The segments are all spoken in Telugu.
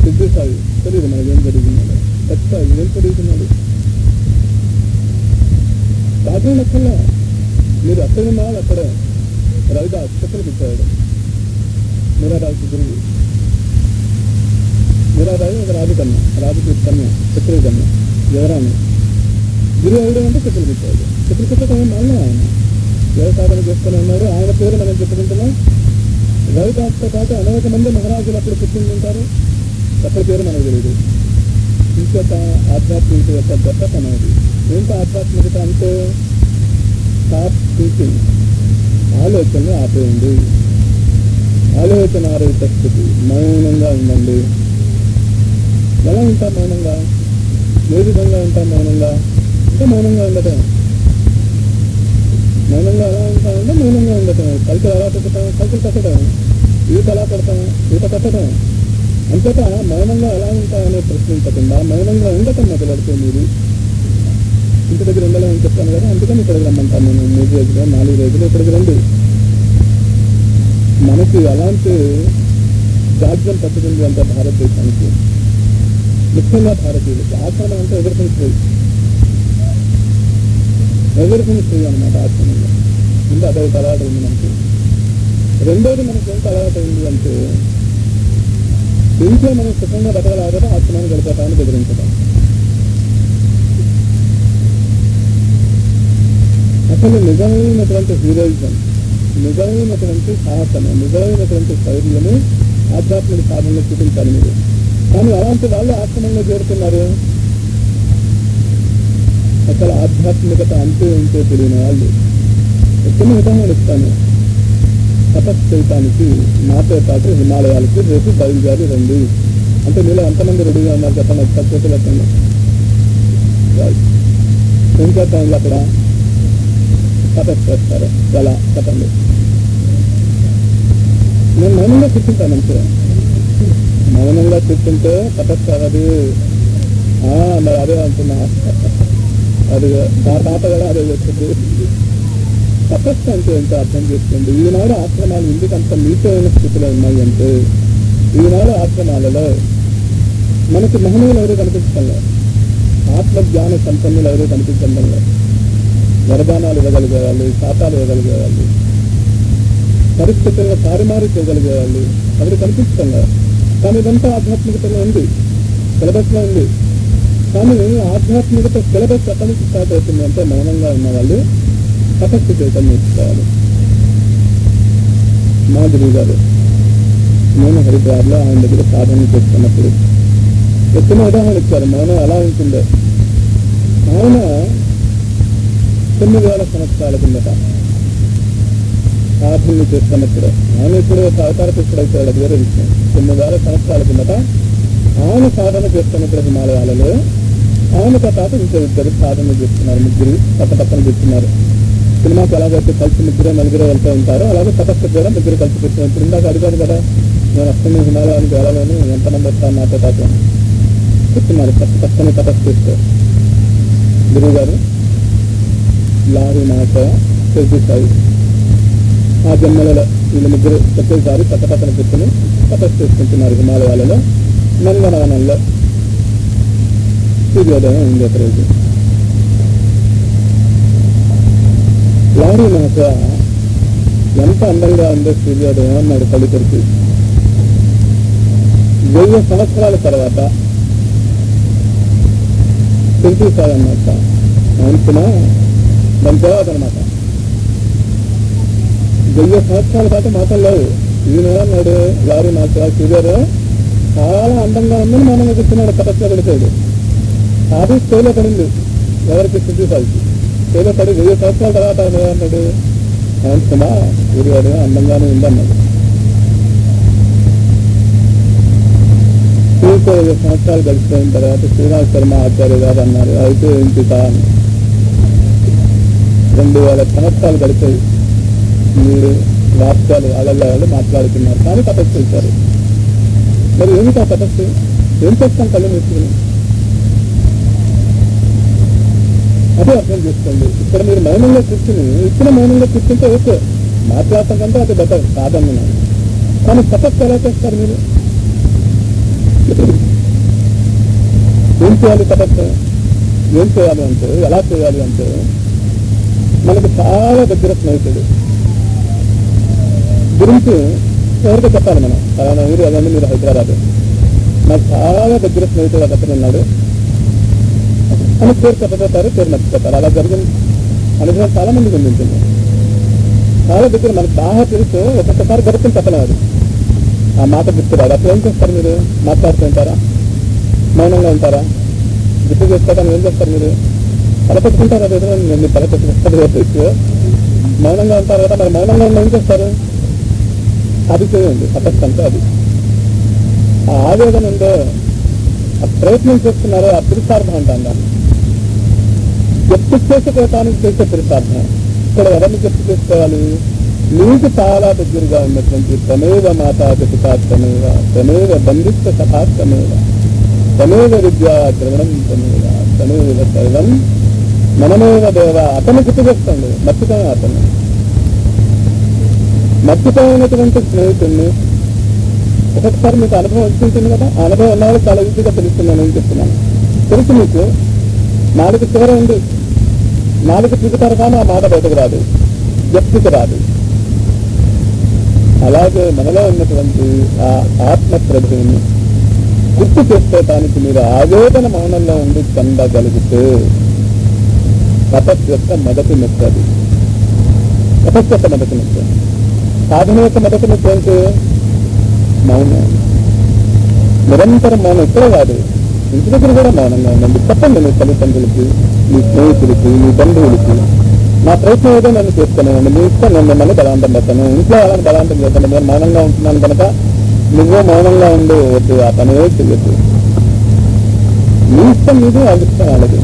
సిద్ధేశాయి తెలియదు మనకి ఏం జరుగుతున్నాడు ఖచ్చితంగా ఏం జరుగుతున్నాడు రాజ్యం లెక్కల్లా మీరు అక్కడ ఉన్నారు అక్కడ రవిగా చక్కలు పెట్టాడు మీరారాజు గురువు మీరారాజు ఒక రాజు కన్నా రాజు కన్నా చక్ర కన్నా ఎవరాను గురువు ఎవడు అంటే చక్కెలు పెట్టాడు చక్కెలు పెట్టడం మళ్ళీ ఆయన ఏ సాధన చేస్తూనే ఉన్నారు ఆయన పేరు మనం చెప్పుకుంటున్నాం రవిదాస్తో పాటు అనేక మంది మహారాజులు అప్పుడు పుట్టింది ఉంటారు అక్కడి పేరు మనకు తెలియదు ఇంకొక ఆధ్యాత్మికత యొక్క గొప్పతనం అది ఏంటి ఆధ్యాత్మికత అంటే స్టాప్ థింకింగ్ ఆలోచన ఆపేయండి ఆలోచన ఆరోగ్య స్థితి మౌనంగా ఉండండి ఎలా ఉంటాం మౌనంగా ఏ విధంగా ఉంటాం మౌనంగా అంటే మౌనంగా ఉండటం మౌనంగా ఎలా ఉంటామంటే మౌనంగా ఉండటం కలిసి ఎలా పెట్టడం కలిసి పెట్టడం ఈత ఎలా పెడతాం ఈత పెట్టడం అంతటా మౌనంగా ఎలా ఉంటామనే ప్రశ్నించకుండా మౌనంగా ఉండటం మొదలెడితే మీరు ఇంటి దగ్గర ఉండాలని చెప్తాను కదా అందుకని ఇక్కడికి రమ్మంటాను నేను మూడు రోజులు నాలుగు రోజులు ఇక్కడికి రండి మనకి అలాంటి రాజ్యం పట్టుకుంది అంటే భారతదేశానికి ముఖ్యంగా భారతీయులకి ఆశ్రమం అంటే ఎవరికైనా ఫ్రీ ఎవరికైనా ఫ్రీ అనమాట ఆశ్రమంలో ముందు అదొక అలవాటు ఉంది మనకి రెండోది మనకి ఎంత అలవాటు ఉంది అంటే ఇంట్లో మనం సుఖంగా బతకలాగదా ఆశ్రమాన్ని గడిపేటాన్ని బెదిరించడం అసలు నిజమైనటువంటి హీరోయిజం నిజమైనటువంటి సాహసము నిజమైనటువంటి ధైర్యము ఆధ్యాత్మిక సాధనలో చూపించాలి మీరు కానీ అలాంటి వాళ్ళు ఆశ్రమంలో చేరుతున్నారు అసలు ఆధ్యాత్మికత అంతే ఉంటే తెలియని వాళ్ళు చిన్న ఉదాహరణ ఇస్తాను తపస్సు చేయటానికి నాతో పాటు హిమాలయాలకి రేపు బయలుదేరి రండి అంటే మీలో ఎంతమంది రెడీగా ఉన్నారు చెప్పండి ఒకసారి చేతులు ఎత్తండి. Right. ఏం చేద్దాం అక్కడ తపస్సు చేస్తారు ఎలా చెప్పండి నేను మౌనంగా కూర్చుంటాను అంతే మౌనంగా కూర్చుంటే తపస్సు అవ్వదు ఆ, మరి అదే అంటున్నా అది నా తాత కూడా అదే చెప్తుంది తపస్సు అంటే ఏంటో అర్థం చేసుకోండి ఈనాడు ఆశ్రమాలు ఎందుకంత మీతమైన స్థితిలో ఉన్నాయి అంటే ఈనాడు ఆశ్రమాలలో మనకి మహనీయులు ఎవరు కనిపించడం లేదు ఆత్మజ్ఞాన సంపన్నులు ఎవరు కనిపించడం లేదు వరదానాలు ఇవ్వగలిగే వాళ్ళు శాతాలు ఇవ్వగలిగే వాళ్ళు పరిస్థితులను తారుమారు చేయగలిగే వాళ్ళు ఎవరు కనిపించడం లేదు కానీ ఇదంతా ఆధ్యాత్మికతలో ఉంది సిలబస్లో ఉంది కానీ ఆధ్యాత్మికత సిలబస్ ఎక్కడి నుంచి స్టార్ట్ అవుతుంది అంటే మౌనంగా ఉన్న వాళ్ళు తపస్సు చేయటం నేర్చుకోవాలి మా గురువు గారు నేను హరిద్వార్లో ఆయన దగ్గర సాధన చేస్తున్నప్పుడు ఎత్తున ఉదాహరణ ఇచ్చారు మౌనం ఎలా ఉంటుందో ఆయన తొమ్మిది వేల సంవత్సరాల కిందట సాధనలు చేస్తున్నప్పుడు ఆయన ఇప్పుడు ఒక అవతార పురుషుడు అయిపోయాడు అది వేరే విషయం తొమ్మిది వేల సంవత్సరాల కిందట ఆయన సాధన చేస్తున్నప్పుడు హిమాలయాలలో ఆయనతో పాటు ఇంకో ఇద్దరు సాధన చేస్తున్నారు ముగ్గురు పక్క పక్కన చెప్తున్నారు సినిమాకి ఎలాగైతే కలిసి ముగ్గురు నలుగురు వెళ్తూ ఉంటారో అలాగే తపస్సు కూడా ముగ్గురు కలిసి పెట్టినారు ఇప్పుడు ఇందాక అడిగాను కదా నేను అష్టమి హిమాలయానికి వెళ్ళాలని ఎంతమంది వస్తాను నాతో పాటు చెప్తున్నారు పక్క పక్కనే తపస్సు చేస్తే గురువు గారు లారీ నాట చేసేసాయి ఆ జన్మలలో వీళ్ళ ముగ్గురు ఒకేసారి పక్క పక్కన కూర్చొని తపస్సు చేసుకుంటున్నారు హిమాలయాలలో నందనవనంలో సూర్యోదయం ఉంది ఒక రోజు లారీ నాక ఎంత అందంగా ఉందో సూర్యోదయం అన్నాడు కళ్ళు తెరిచి వెయ్యి సంవత్సరాల తర్వాత తెలిసేసాడన్నమాట అంచున దాని తర్వాత అనమాట వెయ్యి సంవత్సరాల పాటు మాటలు లేవు ఈయన అన్నాడు లారీ నాక సూర్యోదయం చాలా అందంగా ఉందని మనం కూర్చున్నాడు తపస్సులో పడిపోయాడు అది స్టేలో పడింది ఎవరికి స్థితి సాల్సి స్టేలో పడి వెయ్యి సంవత్సరాల తర్వాత ఆయన ఏమన్నాడు అంటున్నా సూర్యోదయం అందంగానే ఉందన్నాడు ఇంకో ఐదు సంవత్సరాలు గడిచిపోయిన తర్వాత శ్రీరామ్ శర్మ ఆచార్య గారు అన్నారు అయితే ఏంటి అని రెండు వేల సంవత్సరాలు గడిచాయి మీరు రాష్ట్రాలు వాళ్ళ వాళ్ళు మాట్లాడుతున్నారు కానీ తపస్సు చేశారు మరి ఏమిటి ఆ తపస్సు ఏం చేస్తాం కళ్ళు మూసుకుని అదే అర్థం చేసుకోండి ఇక్కడ మీరు మౌనంలో కూర్చుని ఇచ్చిన మౌనంలో కూర్చుంటే ఓకే మాట్లాడటం కంటే అది బెటర్ కాదన్నాను కానీ తపస్సు ఎలా చేస్తారు మీరు చేయాలి తపస్సు ఏం చేయాలి అంటే ఎలా చేయాలి అంటే మనకు చాలా దగ్గర స్నేహితుడు గురించి ఎవరికో చెప్పాలి మనం ఫలానా ఊరు అదండి మీరు హైదరాబాద్ నాకు చాలా దగ్గర స్నేహితుడు అతను ఉన్నాడు అని పేరు చెప్పబోతారు పేరు మర్చిపోతారు అలా జరిగిన అనుభవం చాలా మందికి ఉంది ఉంటుంది చాలా దగ్గర మనకు బాగా తెలుసు ఒక్కొక్కసారి గడుపుని చెప్పలేదు ఆ మాట గుర్తురాదు అప్పుడు ఏం చేస్తారు మీరు మాట్లాడుతూ ఉంటారా మౌనంగా ఉంటారా గుర్తు చేసుకోవడానికి ఏం చేస్తారు మీరు తలపెట్టుకుంటారా ఏదో మీరు తలపెట్టుకుంటారు మౌనంగా ఉంటారు కదా మరి మౌనంగా ఉన్న ఏం చేస్తారు అది చేయండి తపస్సు అంటే అది ఆ ఆవేదన ఉందో ఆ ప్రయత్నం చేస్తున్నారో ఆ పురుషార్థం అంటాం దాన్ని జప్తు చేసుకోవటానికి చేసే పురుషార్థం ఇక్కడ ఎవరిని జప్తు చేసుకోవాలి నీకు చాలా దగ్గరగా ఉన్నటువంటి తమేవ మాతా పితా తమేవ తమేవ బంధిత్వ సభా తమేవ తమేవ విద్యా ద్రవణం తమేవ తమేవ సర్వం మనమేవ దేవ అతను గుర్తు చేస్తుంది మర్చిపోయిన అతను మర్చిపోయినటువంటి స్నేహితుడిని ఒక్కొక్కసారి మీకు అనుభవం వచ్చింటుంది కదా ఆ అనుభవం ఉన్నవాళ్ళు చాలా ఈజీగా తెలుస్తున్నాను అని చెప్తున్నాను తెలుసు మీకు నాలుగు చివర ఉంది నాలుగు తిరుగుతారు కానీ ఆ మాట బయటకు రాదు వ్యక్తికి రాదు అలాగే మనలో ఉన్నటువంటి ఆ ఆత్మ ప్రభువుని గుర్తు చేసుకోవటానికి మీరు ఆవేదన మౌనంలో ఉండి చెందగలిగితే తపస్సు యొక్క మొదటి మెత్తది తపస్సు యొక్క మొదటి మెత్త సాధన యొక్క మొదటి మెత్త ఏంటి మౌనం నిరంతరం మౌనం ఇక్కడే కాదు ఇంటి దగ్గర కూడా మౌనంగా ఉండండి చెప్పండి మీ తల్లిదండ్రులకి మీ స్నేహితులకి మీ బంధువులకి నా ప్రయత్నం ఏదో నన్ను చేసుకునేవాడిని మీ ఇష్టం నేను మిమ్మల్ని బలవంతం పెట్టాను ఇంట్లో వాళ్ళని బలవంతం చేస్తాను నేను మౌనంగా ఉంటున్నాను కనుక నువ్వు మౌనంగా ఉండు వద్దు ఆ పని చెయ్యొద్దు మీ ఇష్టం మీది వాళ్ళ ఇష్టం వాళ్ళది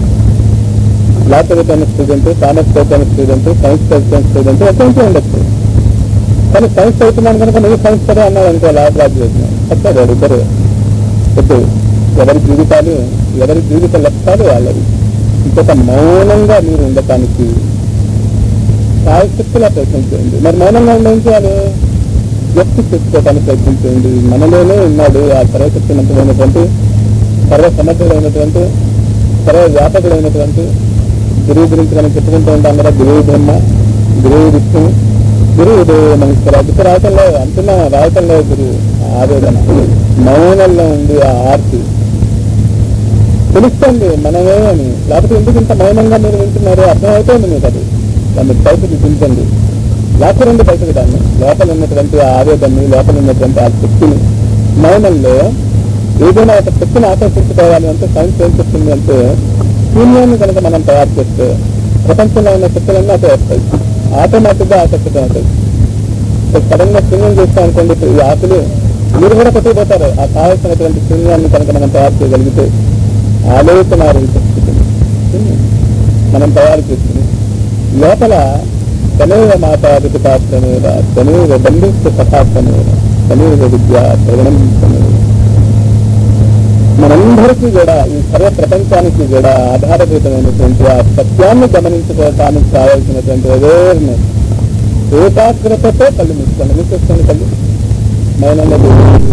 లా చదువుతున్న స్టూడెంట్ కామర్స్ చదువుతున్న స్టూడెంట్ సైన్స్ చదువుతున్న స్టూడెంట్ ఎటువంటి ఉండొచ్చు కానీ సైన్స్ చదువుతున్నాను కనుక నువ్వు సైన్స్ చదివా అన్నాడు అనుకో లా గ్రాడ్యుయేట్ చెప్తారు ఇద్దరు వద్దు ఎవరి జీవితాలు ఎవరి జీవిత లక్ష్యాలు వాళ్ళవి ఇంకొక మౌనంగా మీరు ఉండటానికి సాయశక్తిలా ప్రయత్నం చేయండి మరి మౌనంగా ఉండే ఏం చేయాలి వ్యక్తి చేసుకోవడానికి ప్రయత్నం చేయండి మనలోనే ఉన్నాడు ఆ సర్వశక్తివంతమైనటువంటి సర్వ సమర్థుడైనటువంటి సర్వ వ్యాపకుడైనటువంటి గురువు గురించి మనం చెప్పుకుంటూ ఉంటాం కదా గురువు బ్రహ్మ గురువు విష్ణు గురువు దేవ మనుషులు అది రాయటంలో అంటున్నా రాయటంలో గురువు ఆవేదన మౌనంలో ఉంది ఆ ఆర్తి తెలుస్తుంది మనమే అని లేకపోతే ఎందుకు ఇంత మౌనంగా మీరు వింటున్నారు అర్థమైపోయింది మీకు అది దాన్ని బయటకు దించండి లోపల నుండి బయటకు దాన్ని లోపల ఉన్నటువంటి ఆ ఆవేదన్ని లోపల ఉన్నటువంటి ఆ శక్తిని మౌనంలో ఏదైనా ఒక శక్తిని ఆకర్షించుకోవాలి అంటే సైన్స్ ఏం చెప్తుంది అంటే శూన్యాన్ని కనుక మనం తయారు చేస్తే ప్రపంచంలో ఉన్న శక్తులన్నీ అటే వస్తాయి ఆటోమేటిక్ గా ఆకర్షితం అవుతాయి సడన్ గా శూన్యం చేస్తాం అనుకోండి ఇప్పుడు ఈ ఆకులు మీరు కూడా కొట్టుకుపోతారు ఆ కావాల్సినటువంటి శూన్యాన్ని కనుక మనం తయారు చేయగలిగితే ఆలోచన శక్తిని శూన్యం మనం తయారు చేసుకుని లోపల తనేవ మాతాపితాత్మేవ తనేవ బంధుత్వ సఖాత్మేవ తనేవ విద్య శ్రవణం తనేవ మనందరికీ కూడా ఈ సర్వ ప్రపంచానికి కూడా ఆధారభూతమైనటువంటి ఆ సత్యాన్ని గమనించుకోవటానికి కావాల్సినటువంటి అవేర్నెస్ ఏకాగ్రతతో కళ్ళు మూసుకోండి మూసేసుకోండి కళ్ళు మౌనంలో కూర్చోండి.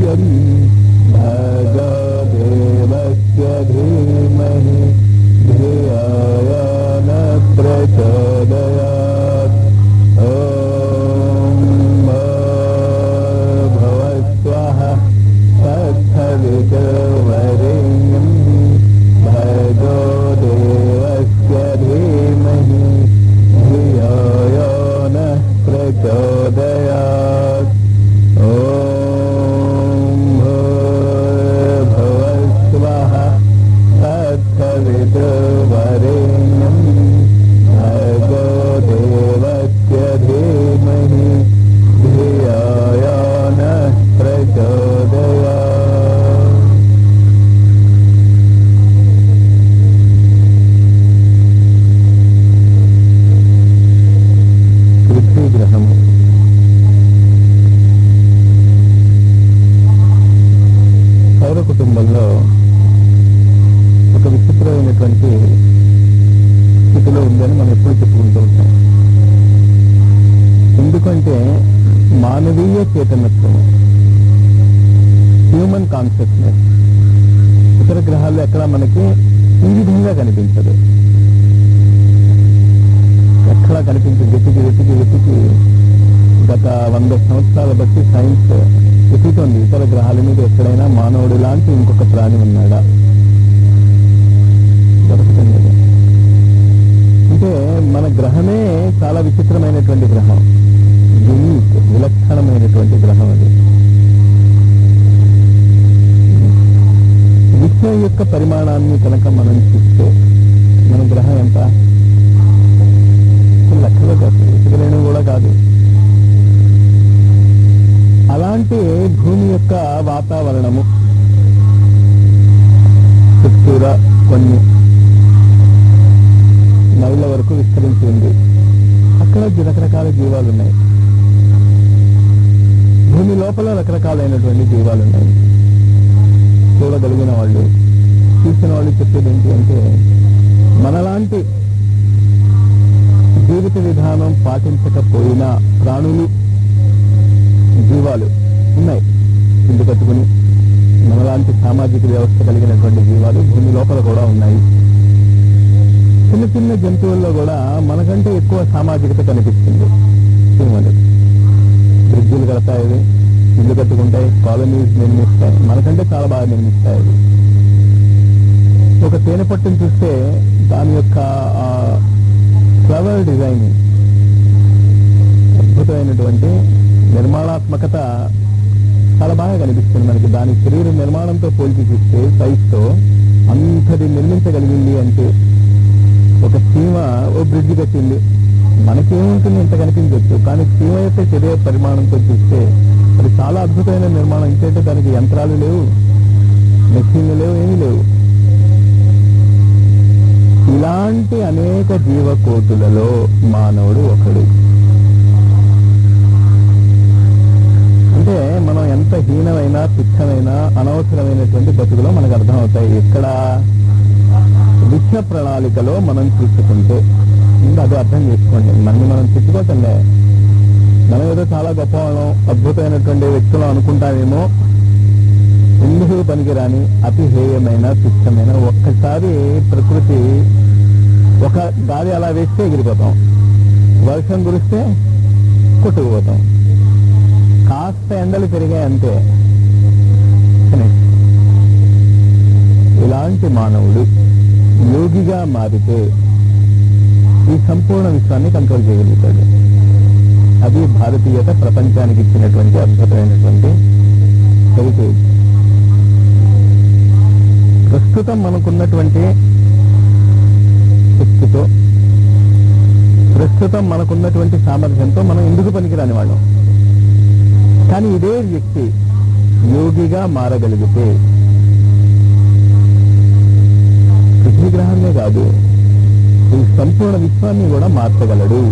नित्यम् भजो देवस्य धीमहि धियाय न प्रचोदयात् ॐ भवस्वः तत्सवितुर्वरेण्यम् भजो देवस्य धीमहि धियाय नः प्रचोदयात् ॐ भवस्वः तत्सवितुर्वरेण्यम् भगो देवस्य धीमहि धियाय नः प्रचोदयात् పృథ్వీ గ్రహము సౌర కుటుంబంలో ఒక విచిత్రమైనటువంటి స్థితిలో ఉందని మనం ఎప్పుడు చెప్పుకుంటూ ఉంటాం ఎందుకంటే మానవీయ చేతనత్వం హ్యూమన్ కాన్షియస్నెస్ ఇతర గ్రహాల్లో ఎక్కడ మనకి ఈ విధంగా కనిపించదు ఎక్కడా కనిపించదు వెతికి వెతికి వెతికి గత వంద సంవత్సరాల బట్టి సైన్స్ వెతుకుతోంది ఇతర గ్రహాల మీద ఎక్కడైనా మానవుడు లాంటి ఇంకొక ప్రాణి ఉన్నాడా దొరకటం లేదు అంటే మన గ్రహమే చాలా విచిత్రమైనటువంటి గ్రహం యూనిక్ విలక్షణమైనటువంటి గ్రహం అది విశ్వం యొక్క పరిమాణాన్ని కనుక మనం చూస్తే మన గ్రహం ఎంత లక్షలో కాదు ఇసుకలేని కూడా కాదు అలాంటి భూమి యొక్క వాతావరణము చుట్టూరా కొన్ని మైళ్ళ వరకు విస్తరించి ఉంది అక్కడ రకరకాల జీవాలు ఉన్నాయి భూమి లోపల రకరకాలైనటువంటి జీవాలు ఉన్నాయి చూడగలిగిన వాళ్ళు చూసిన వాళ్ళు చెప్పేది ఏంటి అంటే మనలాంటి జీవిత విధానం పాటించకపోయినా ప్రాణులు జీవాలు ఉన్నాయి ఇల్లు కట్టుకుని మనలాంటి సామాజిక వ్యవస్థ కలిగినటువంటి జీవాలు భూమి లోపల కూడా ఉన్నాయి చిన్న చిన్న జంతువుల్లో కూడా మనకంటే ఎక్కువ సామాజికత కనిపిస్తుంది చీమలు బ్రిడ్జిలు కడతాయి అవి, ఇల్లు కట్టుకుంటాయి కాలనీస్ నిర్మిస్తాయి మనకంటే చాలా బాగా నిర్మిస్తాయి అవి ఒక తేనె పట్టును చూస్తే దాని యొక్క ఫ్లవర్ డిజైనింగ్ అద్భుతమైనటువంటి నిర్మాణాత్మకత చాలా బాగా కనిపిస్తుంది మనకి దాని శరీర నిర్మాణంతో పోల్చి చూస్తే సైజ్ తో అంతది నిర్మించగలిగింది అంటే ఒక చీమ ఓ బ్రిడ్జ్ కట్టింది మనకేముంటుంది ఇంత కనిపించవచ్చు కానీ చీమ యొక్క శరీర పరిమాణంతో చూస్తే అది చాలా అద్భుతమైన నిర్మాణం ఇంకైతే దానికి యంత్రాలు లేవు మెషిన్లు లేవు ఏమీ లేవు ఇలాంటి అనేక జీవకోటులలో మానవుడు ఒకడు అంటే మనం ఎంత హీనమైన తుచ్చమైన అనవసరమైనటువంటి బతుకులో మనకు అర్థమవుతాయి ఎక్కడ విశ్వ ప్రణాళికలో మనం చూసుకుంటే ఇంకా అది అర్థం చేసుకోండి మనని మనం తిట్టుకోకండి మనం ఏదో చాలా గొప్పవాళ్ళం అద్భుతమైనటువంటి వ్యక్తులు అనుకుంటామేమో ఎందుకు పనికిరాని అతి హేయమైన తుచ్చమైన ఒక్కసారి ప్రకృతి ఒక గాలి అలా వేస్తే ఎగిరిపోతాం వర్షం కురిస్తే కొట్టుకుపోతాం కాస్త ఎండలు పెరిగాయి అంతే Finish. ఇలాంటి మానవుడు యోగిగా మారితే ఈ సంపూర్ణ విశ్వాన్ని కంట్రోల్ చేయగలుగుతాడు అది భారతీయత ప్రపంచానికి ఇచ్చినటువంటి అద్భుతమైనటువంటి హెరిటేజ్ ప్రస్తుతం మనకున్నటువంటి శక్తితో ప్రస్తుతం మనకున్నటువంటి సామర్థ్యంతో మనం ఎందుకు పనికిరాని వాళ్ళం కానీ ఇదే వ్యక్తి యోగిగా మారగలిగితే పృథ్వీ గ్రహాన్నే కాదు ఈ సంపూర్ణ విశ్వాన్ని కూడా మార్చగలడు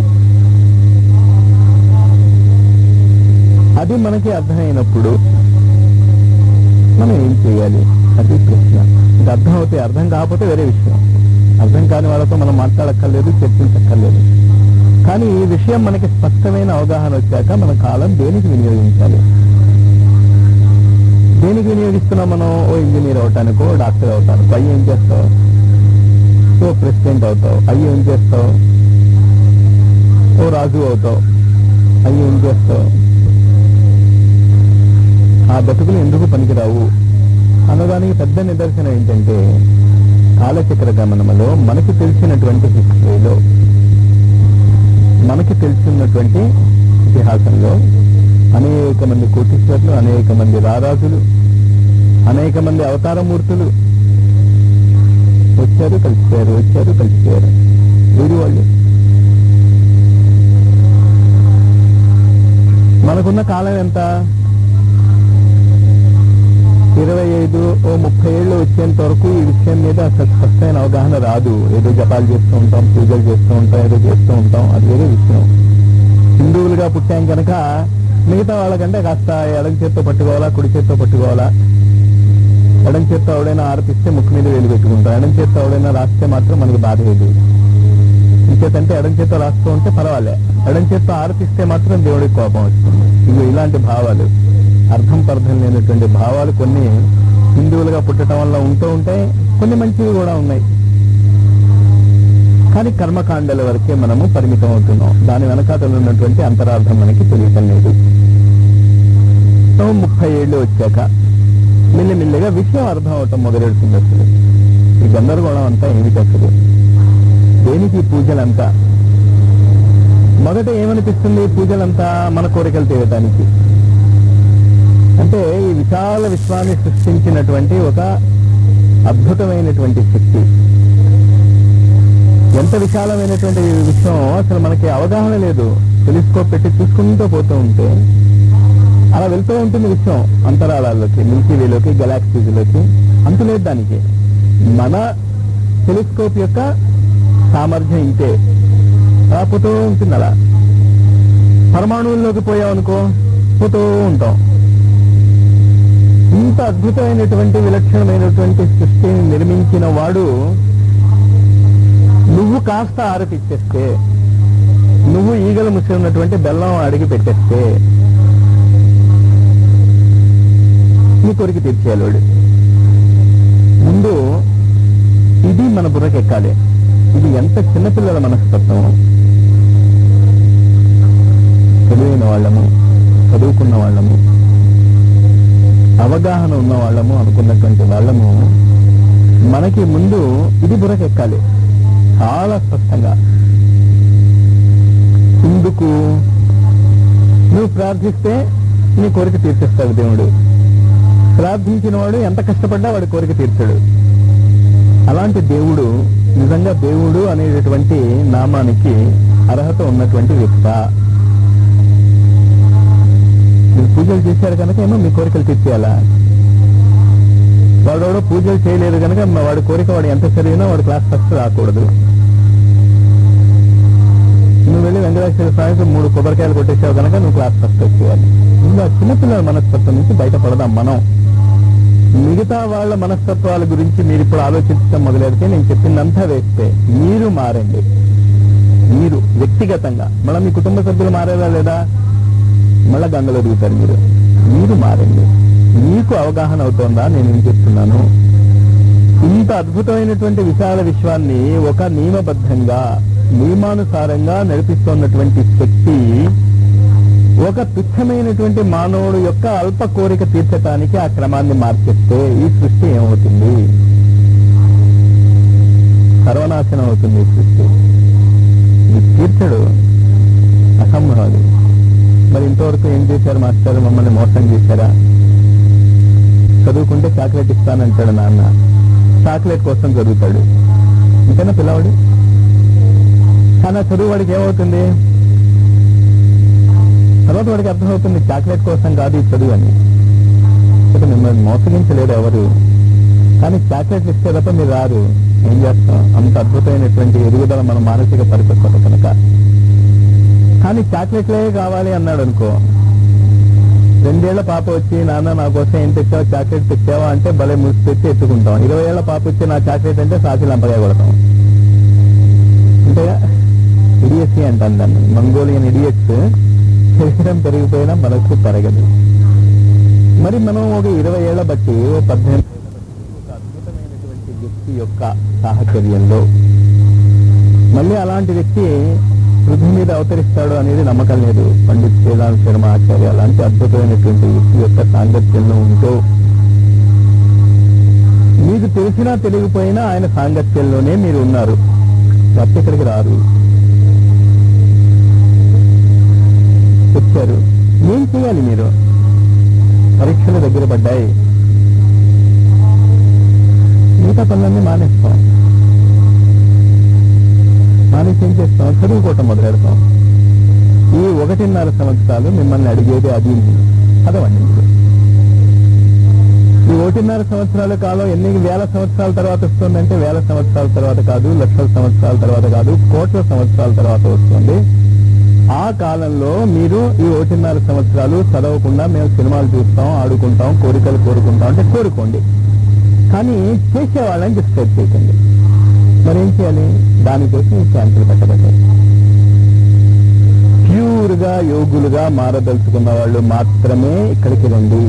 అది మనకి అర్థమైనప్పుడు మనం ఏం చేయాలి అది ప్రశ్న ఇది అర్థం అవుతే అర్థం కాకపోతే వేరే విషయం అర్థం కాని వాళ్ళతో మనం మాట్లాడక్కర్లేదు చర్చించక్కర్లేదు కానీ ఈ విషయం మనకి స్పష్టమైన అవగాహన వచ్చాక మన కాలం దేనికి వినియోగించాలి ఎందుకు వినియోగిస్తున్నాం మనం ఓ ఇంజనీర్ అవటానికో డాక్టర్ అవటానికో అయ్యి ఏం చేస్తావు ఓ ప్రెసిడెంట్ అవుతావు అయ్యి ఏం చేస్తావు ఓ రాజు అవుతావు అయ్యి ఏం చేస్తావు ఆ బతుకులు ఎందుకు పనికిరావు అనడానికి పెద్ద నిదర్శనం ఏంటంటే కాలచక్ర గమనములో మనకు తెలిసినటువంటి హిస్టరీలో మనకి తెలిసినటువంటి ఇతిహాసంలో అనేక మంది కోటీశ్వర్లు అనేక మంది రారాజులు అనేక మంది అవతారమూర్తులు వచ్చారు కలిసిపోయారు వచ్చారు కలిసిపోయారు వీరు వాళ్ళు మనకున్న కాలం ఎంత ఇరవై ఐదు ఓ ముప్పై ఏళ్ళు వచ్చేంత వరకు ఈ విషయం మీద అసలు స్పష్టమైన అవగాహన రాదు ఏదో జపాలు చేస్తూ ఉంటాం పూజలు చేస్తూ ఉంటాం ఏదో చేస్తూ ఉంటాం అది వేరే విషయం హిందువులుగా పుట్టాం కనుక మిగతా వాళ్ళకంటే కాస్త ఎడం చేత్తో పట్టుకోవాలా కుడి చేత్తో పట్టుకోవాలా ఎడం చేత్తో ఎవడైనా ఆరపిస్తే ముక్కు మీద వేలు పెట్టుకుంటాం ఎడం చేత్తో ఎవడైనా రాస్తే మాత్రం మనకి బాధ లేదు ఇంకేతంటే ఎడం చేత్తో రాస్తూ ఉంటే పర్వాలే ఎడం చేత్తో ఆరపిస్తే మాత్రం దేవుడికి కోపం వస్తుంది ఇవి ఇలాంటి భావాలు అర్థం పర్థం లేనటువంటి భావాలు కొన్ని హిందువులుగా పుట్టడం వల్ల ఉంటూ ఉంటాయి కొన్ని మంచివి కూడా ఉన్నాయి కానీ కర్మకాండల వరకే మనము పరిమితం అవుతున్నాం దాని వెనకాతలు ఉన్నటువంటి అంతరార్థం మనకి తెలియటం లేదు సో ముప్పై ఏళ్ళు వచ్చాక మెల్లిమెల్లిగా విషయం అర్థం అవటం మొదలెడుతుంది అసలు ఈ గందరగోళం అంతా ఏమిటి అసలు దేనికి ఈ పూజలంతా మొదట ఏమనిపిస్తుంది ఈ పూజలంతా మన కోరికలు తీరటానికి అంటే ఈ విశాల విశ్వాన్ని సృష్టించినటువంటి ఒక అద్భుతమైనటువంటి శక్తి ఎంత విశాలమైనటువంటి విషయం అసలు మనకి అవగాహన లేదు టెలిస్కోప్ పెట్టి చూసుకుంటూ పోతూ ఉంటే అలా వెళ్తూ ఉంటుంది విషయం అంతరాళాల్లోకి మిల్కీ వేలోకి గెలాక్సీస్లోకి అంతులేదు దానికి మన టెలిస్కోప్ యొక్క సామర్థ్యం ఇంతే అలా పోతూ ఉంటుంది అలా పరమాణువుల్లోకి పోయామనుకో పోతూ ఉంటాం ఇంత అద్భుతమైనటువంటి విలక్షణమైనటువంటి సృష్టిని నిర్మించిన వాడు నువ్వు కాస్త ఆరపిచ్చేస్తే నువ్వు ఈగలు ముసి ఉన్నటువంటి బెల్లం అడిగి పెట్టేస్తే నీ కోరిక తీర్చేయాలి వాడు ముందు ఇది మన బుర్రకెక్కాలి ఇది ఎంత చిన్నపిల్లల మనస్తత్వం తెలివైన వాళ్ళము చదువుకున్న వాళ్ళము అవగాహన ఉన్న వాళ్ళము అనుకున్నటువంటి వాళ్ళము మనకి ముందు ఇది బుర్రకెక్కాలి చాలా స్పష్టంగా ఎందుకు నువ్వు ప్రార్థిస్తే నీ కోరిక తీర్చేస్తాడు దేవుడు ప్రార్థించిన వాడు ఎంత కష్టపడ్డా వాడి కోరిక తీర్చాడు అలాంటి దేవుడు నిజంగా దేవుడు అనేటటువంటి నామానికి అర్హత ఉన్నటువంటి వ్యక్త మీరు పూజలు చేశారు కనుక ఏమో మీ కోరికలు తీర్చేయాలా వాడు పూజలు చేయలేదు కనుక మా వాడి కోరిక వాడు ఎంత చదివినా వాడు క్లాస్ ఫస్ట్ రాకూడదు నువ్వు వెళ్ళి వెంకటేశ్వర స్వామికి మూడు కొబ్బరికాయలు కొట్టేసావు కనుక నువ్వు క్లాస్ ఫస్ట్ వచ్చేయాలి ఇంకా చిన్నపిల్లల మనస్తత్వం నుంచి బయటపడదాం మనం మిగతా వాళ్ళ మనస్తత్వాల గురించి మీరు ఇప్పుడు ఆలోచించడం మొదలెడితే నేను చెప్పిందంతా వేస్తే మీరు మారండి మీరు వ్యక్తిగతంగా మళ్ళీ మీ కుటుంబ సభ్యులు మారేదా లేదా మళ్ళా గంగలో దిగుతారు మీరు మీరు మారండి మీకు అవగాహన అవుతోందా నేను ఏం చెప్తున్నాను ఇంత అద్భుతమైనటువంటి విశాల విశ్వాన్ని ఒక నియమబద్ధంగా నియమానుసారంగా నడిపిస్తున్నటువంటి శక్తి ఒక తుచ్చమైనటువంటి మానవుడు యొక్క అల్ప కోరిక తీర్చటానికి ఆ క్రమాన్ని మార్చేస్తే ఈ సృష్టి ఏమవుతుంది సర్వనాశనం అవుతుంది ఈ సృష్టి ఇది తీర్చడు అసంభవం అది మరి ఇంతవరకు ఏం చేశారు మాస్టర్ మమ్మల్ని మోసం చేశారా చదువుకుంటే చాక్లెట్ ఇస్తానంటాడు నాన్న చాక్లెట్ కోసం చదువుతాడు ఇంతేనా పిల్లవాడు కానీ ఆ చదువు వాడికి ఏమవుతుంది తర్వాత వాడికి అర్థమవుతుంది చాక్లెట్ కోసం కాదు ఈ చదువు అని ఇక మిమ్మల్ని మోసగించలేరు ఎవరు కానీ చాక్లెట్లు ఇస్తే తప్ప మీరు రారు ఏం చేస్తాం అంత అద్భుతమైనటువంటి ఎదుగుదల మన మానసిక పరిపక్వత కనుక కానీ చాక్లెట్లే కావాలి అన్నాడు అనుకో రెండేళ్ల పాప వచ్చి నాన్న నా కోసం ఏం తెచ్చావు చాక్లెట్ తెచ్చావా అంటే భలే ముసి తెచ్చి ఎత్తుకుంటాం ఇరవై ఏళ్ల పాప వచ్చి నా చాక్లెట్ అంటే సాసి లంపగా కొడతాం అంతేగా ఇడియట్సీ అంటాను దాన్ని మంగోలియన్ ఇడియట్స్ శరీరం పెరిగిపోయినా మనస్సు పెరగదు మరి మనం ఒక ఇరవై ఏళ్ల బట్టి ఓ పద్దెనిమిది ఏళ్ల బట్టి ఒక అద్భుతమైనటువంటి వ్యక్తి యొక్క సాహచర్యంలో మళ్ళీ అలాంటి వ్యక్తి పృథ్వీ మీద అవతరిస్తాడు అనేది నమ్మకం లేదు పండిత్ శ్రీరామ్ శర్మ ఆచార్య అలాంటి అద్భుతమైనటువంటి వ్యక్తి యొక్క సాంగత్యంలో ఉంటూ మీకు తెలిసినా తెలియకపోయినా ఆయన సాంగత్యంలోనే మీరు ఉన్నారు తప్ప ఇక్కడికి రారు వచ్చారు ఏం చేయాలి మీరు పరీక్షలు దగ్గర పడ్డాయి మిగతా పనులన్నీ మానేస్తాం మానేసి ఏం చేస్తాం చదువుకోవటం మొదలెడతాం ఈ ఒకటిన్నర సంవత్సరాలు మిమ్మల్ని అడిగేది అది చదవండి మీరు ఈ ఒకటిన్నర సంవత్సరాల కాలం ఎన్ని వేల సంవత్సరాల తర్వాత వస్తుందంటే వేల సంవత్సరాల తర్వాత కాదు లక్షల సంవత్సరాల తర్వాత కాదు కోట్ల సంవత్సరాల తర్వాత వస్తుంది ఆ కాలంలో మీరు ఈ ఒకటిన్నర సంవత్సరాలు చదవకుండా మేము సినిమాలు చూస్తాం ఆడుకుంటాం కోరికలు కోరుకుంటాం అంటే కోరుకోండి కానీ చేసే వాళ్ళని డిస్టర్బ్ చేయకండి మరి ఏం చేయాలి దానికోసం ఈ క్యాంపులు పెట్టబడ్డాయి ప్యూర్ గా యోగులుగా మారదలుచుకున్న వాళ్ళు మాత్రమే ఇక్కడికి రండి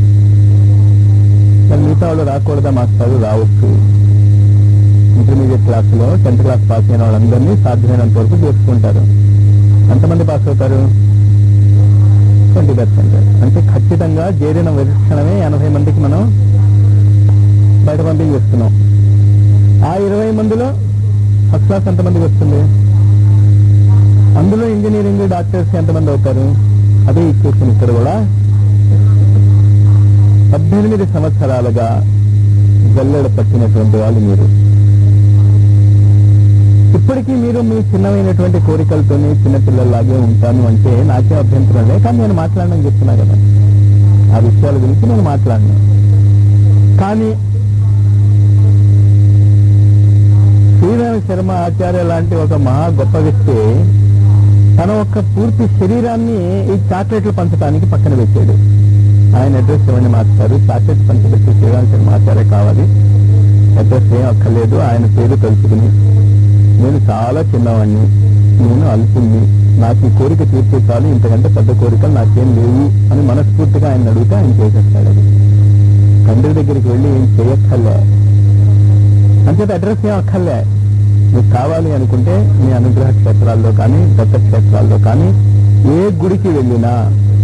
మరి మిగతా వాళ్ళు రాకూడదా మాస్టారు రావచ్చు ఇంటర్మీడియట్ క్లాసులో టెన్త్ క్లాస్ పాస్ అయిన వాళ్ళందరినీ సాధ్యమైనంత వరకు చేసుకుంటారు ఎంతమంది పాస్ అవుతారు ట్వంటీ పర్సెంట్ అంటే ఖచ్చితంగా చేరిన విరక్షణమే ఎనభై మందికి మనం బయట పంపించేస్తున్నాం ఆ ఇరవై మందిలో ఫస్ట్ క్లాస్ ఎంతమందికి వస్తుంది అందులో ఇంజనీరింగ్ డాక్టర్స్ ఎంతమంది అవుతారు అదే ఈక్వేషన్ ఇక్కడ కూడా పద్దెనిమిది సంవత్సరాలుగా జల్లెడ పట్టినటువంటి వాళ్ళు మీరు ఇప్పటికీ మీరు మీ చిన్నమైనటువంటి కోరికలతోనే చిన్నపిల్లల్లాగే ఉంటాను అంటే నాకే అభ్యంతరం లే కానీ నేను మాట్లాడడం చెప్తున్నా కదా ఆ విషయాల గురించి నేను మాట్లాడను కానీ శ్రీరామ శర్మ ఆచార్య లాంటి ఒక మహా గొప్ప వ్యక్తి తన యొక్క పూర్తి శరీరాన్ని ఈ చాక్లెట్లు పంచడానికి పక్కన పెట్టాడు ఆయన అడ్రస్ ఇవ్వండి మాస్టారు చాక్లెట్ పంచబెట్టి శ్రీరామ శర్మ ఆచార్య కావాలి అడ్రస్ ఏం అక్కర్లేదు ఆయన పేరు తెలుసుకుని నేను చాలా చిన్నవాడిని నేను అల్పుణ్ణి నాకు ఈ కోరిక తీర్చే చాలు ఇంతకంటే పెద్ద కోరికలు నాకేం లేవు అని మనస్ఫూర్తిగా ఆయన అడిగితే ఆయన చేసేస్తాడు అది తండ్రి దగ్గరికి వెళ్ళి ఏం చేయక్కర్లే అంచేత అడ్రస్ ఏం అక్కర్లే మీకు కావాలి అనుకుంటే మీ అనుగ్రహ క్షేత్రాల్లో కానీ దత్త క్షేత్రాల్లో కానీ ఏ గుడికి వెళ్ళినా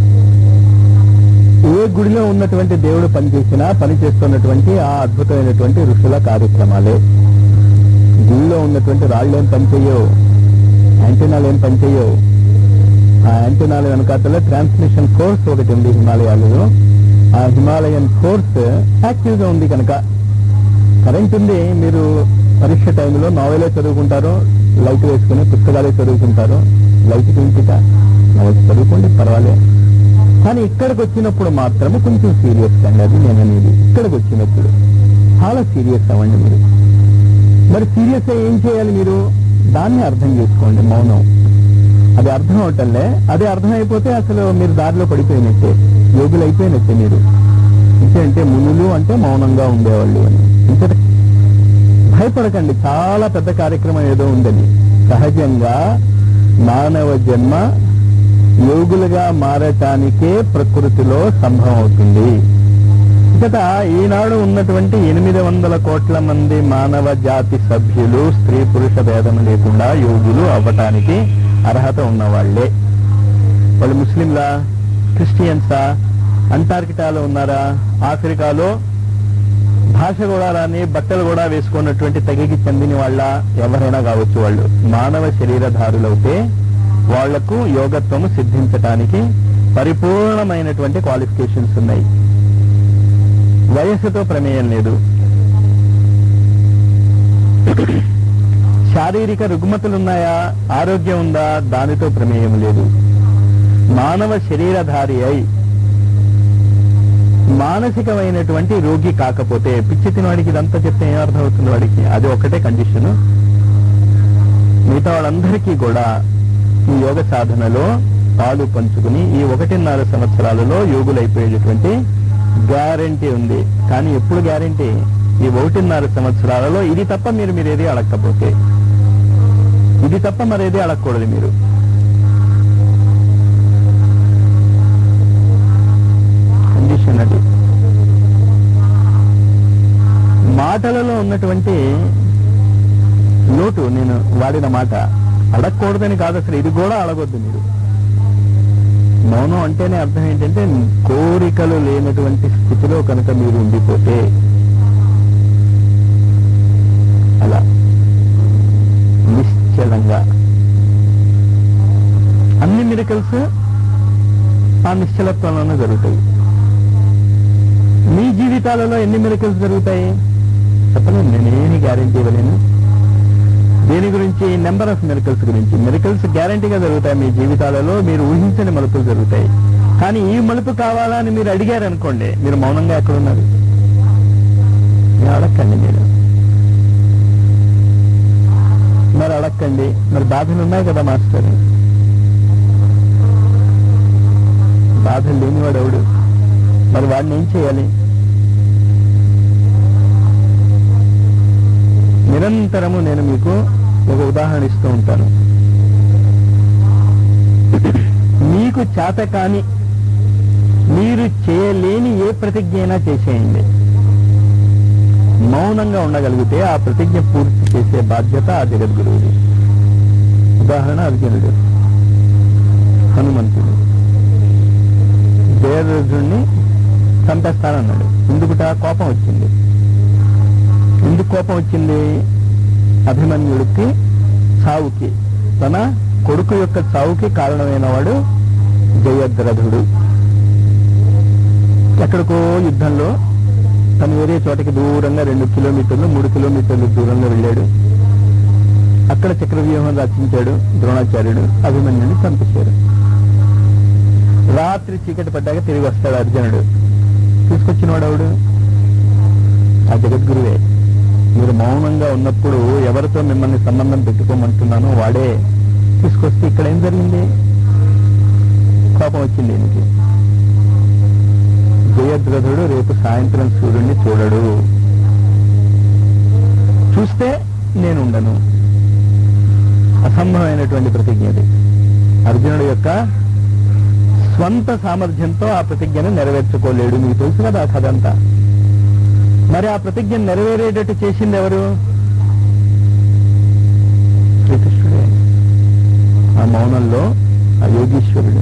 ఏ గుడిలో ఉన్నటువంటి దేవుడు పనిచేసినా పనిచేస్తున్నటువంటి ఆ అద్భుతమైనటువంటి ఋషుల కార్యక్రమాలే గుడిలో ఉన్నటువంటి రాళ్ళు ఏం పనిచేయవు యాంటీనాలు ఏం పనిచేయవు ఆ యాంటీనాల వెనకాతలో ట్రాన్స్మిషన్ కోర్స్ ఒకటి ఉంది హిమాలయాలలో ఆ హిమాలయన్ కోర్స్ యాక్టివ్ గా ఉంది కనుక కరెంట్ ఉంది మీరు పరీక్ష టైంలో నావెలే చదువుకుంటారు లైట్ వేసుకుని పుస్తకాలే చదువుకుంటారు లైట్ ఇంటిక నవల్ చదువుకోండి పర్వాలే కానీ ఇక్కడికి వచ్చినప్పుడు మాత్రమే కొంచెం సీరియస్ అండి అది నేను అనేది ఇక్కడికి వచ్చినప్పుడు చాలా సీరియస్ అవ్వండి మీరు మరి సీరియస్ ఏం చేయాలి మీరు దాన్ని అర్థం చేసుకోండి మౌనం అది అర్థం అవటంలే అది అర్థం అయిపోతే అసలు మీరు దారిలో పడిపోయినట్టే యోగులు అయిపోయినట్టే మీరు అంటే మునులు అంటే మౌనంగా ఉండేవాళ్ళు అని ఇంత భయపడకండి చాలా పెద్ద కార్యక్రమం ఏదో ఉందని సహజంగా మానవ జన్మ యోగులుగా మారటానికే ప్రకృతిలో సంభవం అవుతుంది ఇకట ఈనాడు ఉన్నటువంటి ఎనిమిది వందల కోట్ల మంది మానవ జాతి సభ్యులు స్త్రీ పురుష భేదం లేకుండా యోగులు అవ్వటానికి అర్హత ఉన్నవాళ్లే వాళ్ళు ముస్లింలా క్రిస్టియన్సా అంటార్కిటాలో ఉన్నారా ఆఫ్రికాలో భాష కూడా రాని బట్టలు కూడా వేసుకున్నటువంటి తెగకి చెందిన వాళ్ళ ఎవరైనా కావచ్చు వాళ్ళు మానవ శరీరధారులవుతే వాళ్లకు యోగత్వము సిద్ధించటానికి పరిపూర్ణమైనటువంటి క్వాలిఫికేషన్స్ ఉన్నాయి వయస్సుతో ప్రమేయం లేదు శారీరక రుగ్మతలున్నాయా ఆరోగ్యం ఉందా దానితో ప్రమేయం లేదు మానవ శరీరధారి అయి మానసికమైనటువంటి రోగి కాకపోతే పిచ్చి తినవాడికి ఇదంతా చెప్తే ఏం అర్థం అవుతుంది వాడికి అది ఒకటే కండిషన్ మిగతా వాళ్ళందరికీ కూడా ఈ యోగ సాధనలో పాలు పంచుకుని ఈ ఒకటిన్నర సంవత్సరాలలో యోగులైపోయేటటువంటి గ్యారంటీ ఉంది కానీ ఎప్పుడు గ్యారంటీ ఈ ఒకటిన్నర సంవత్సరాలలో ఇది తప్ప మీరు మీరు ఏది అడగకపోతే ఇది తప్ప మరేది అడగకూడదు మీరు కండిషన్ అది మాటలలో ఉన్నటువంటి లోటు నేను వాడిన మాట అడగకూడదని కాదు అసలు ఇది కూడా అడగొద్దు మీరు మౌనం అంటేనే అర్థం ఏంటంటే కోరికలు లేనటువంటి స్థితిలో కనుక మీరు ఉండిపోతే అలా నిశ్చలంగా అన్ని మిరకల్స్ ఆ నిశ్చలత్వంలోనే జరుగుతాయి మీ జీవితాలలో ఎన్ని మిరకల్స్ జరుగుతాయి చెప్పలేను నేనేమి గ్యారంటీ ఇవ్వలేను దేని గురించి నెంబర్ ఆఫ్ మిరకల్స్ గురించి మిరకల్స్ గ్యారంటీగా జరుగుతాయి మీ జీవితాలలో మీరు ఊహించని మలుపులు జరుగుతాయి కానీ ఈ మలుపు కావాలా అని మీరు అడిగారు అనుకోండి మీరు మౌనంగా ఎక్కడున్నారు మీరు అడగండి మీరు మరి అడగండి మరి బాధలు ఉన్నాయి కదా మాస్టర్ బాధలు లేనివాడు ఎవడు మరి వాడిని ఏం చేయాలి నిరంతరము నేను మీకు ఒక ఉదాహరణ ఇస్తూ ఉంటాను మీకు చేత కాని మీరు చేయలేని ఏ ప్రతిజ్ఞ అయినా చేసేయండి మౌనంగా ఉండగలిగితే ఆ ప్రతిజ్ఞ పూర్తి చేసే బాధ్యత ఆ జగద్గురువుది ఉదాహరణ అర్జునుడు హనుమంతుడు జయద్రుడిని చంపేస్తానన్నాడు ఎందుకుట కోపం వచ్చింది ఎందుకు కోపం వచ్చింది అభిమన్యుడికి చావుకి తన కొడుకు యొక్క చావుకి కారణమైన వాడు జయద్రథుడు ఎక్కడికో యుద్ధంలో తను వేరే చోటకి దూరంగా రెండు కిలోమీటర్లు మూడు కిలోమీటర్లు దూరంలో వెళ్ళాడు అక్కడ చక్రవ్యూహం రచించాడు ద్రోణాచార్యుడు అభిమన్యుడిని చంపేశారు రాత్రి చీకటి పడ్డాక తిరిగి వస్తాడు అర్జునుడు తీసుకొచ్చిన వాడవుడు ఆ జగద్గురువే మీరు మౌనంగా ఉన్నప్పుడు ఎవరితో మిమ్మల్ని సంబంధం పెట్టుకోమంటున్నానో వాడే తీసుకొస్తే ఇక్కడ ఏం జరిగింది కోపం వచ్చింది ఈయనకి జయద్రథుడు రేపు సాయంత్రం సూర్యుడిని చూడడు చూస్తే నేను ఉండను అసంభవమైనటువంటి ప్రతిజ్ఞ అది అర్జునుడు యొక్క స్వంత సామర్థ్యంతో ఆ ప్రతిజ్ఞను నెరవేర్చుకోలేడు మీకు తెలుసు కదా ఆ కథ అంతా మరి ఆ ప్రతిజ్ఞ నెరవేరేటట్టు చేసింది ఎవరు శ్రీకృష్ణుడే ఆ మౌనంలో ఆ యోగీశ్వరుడు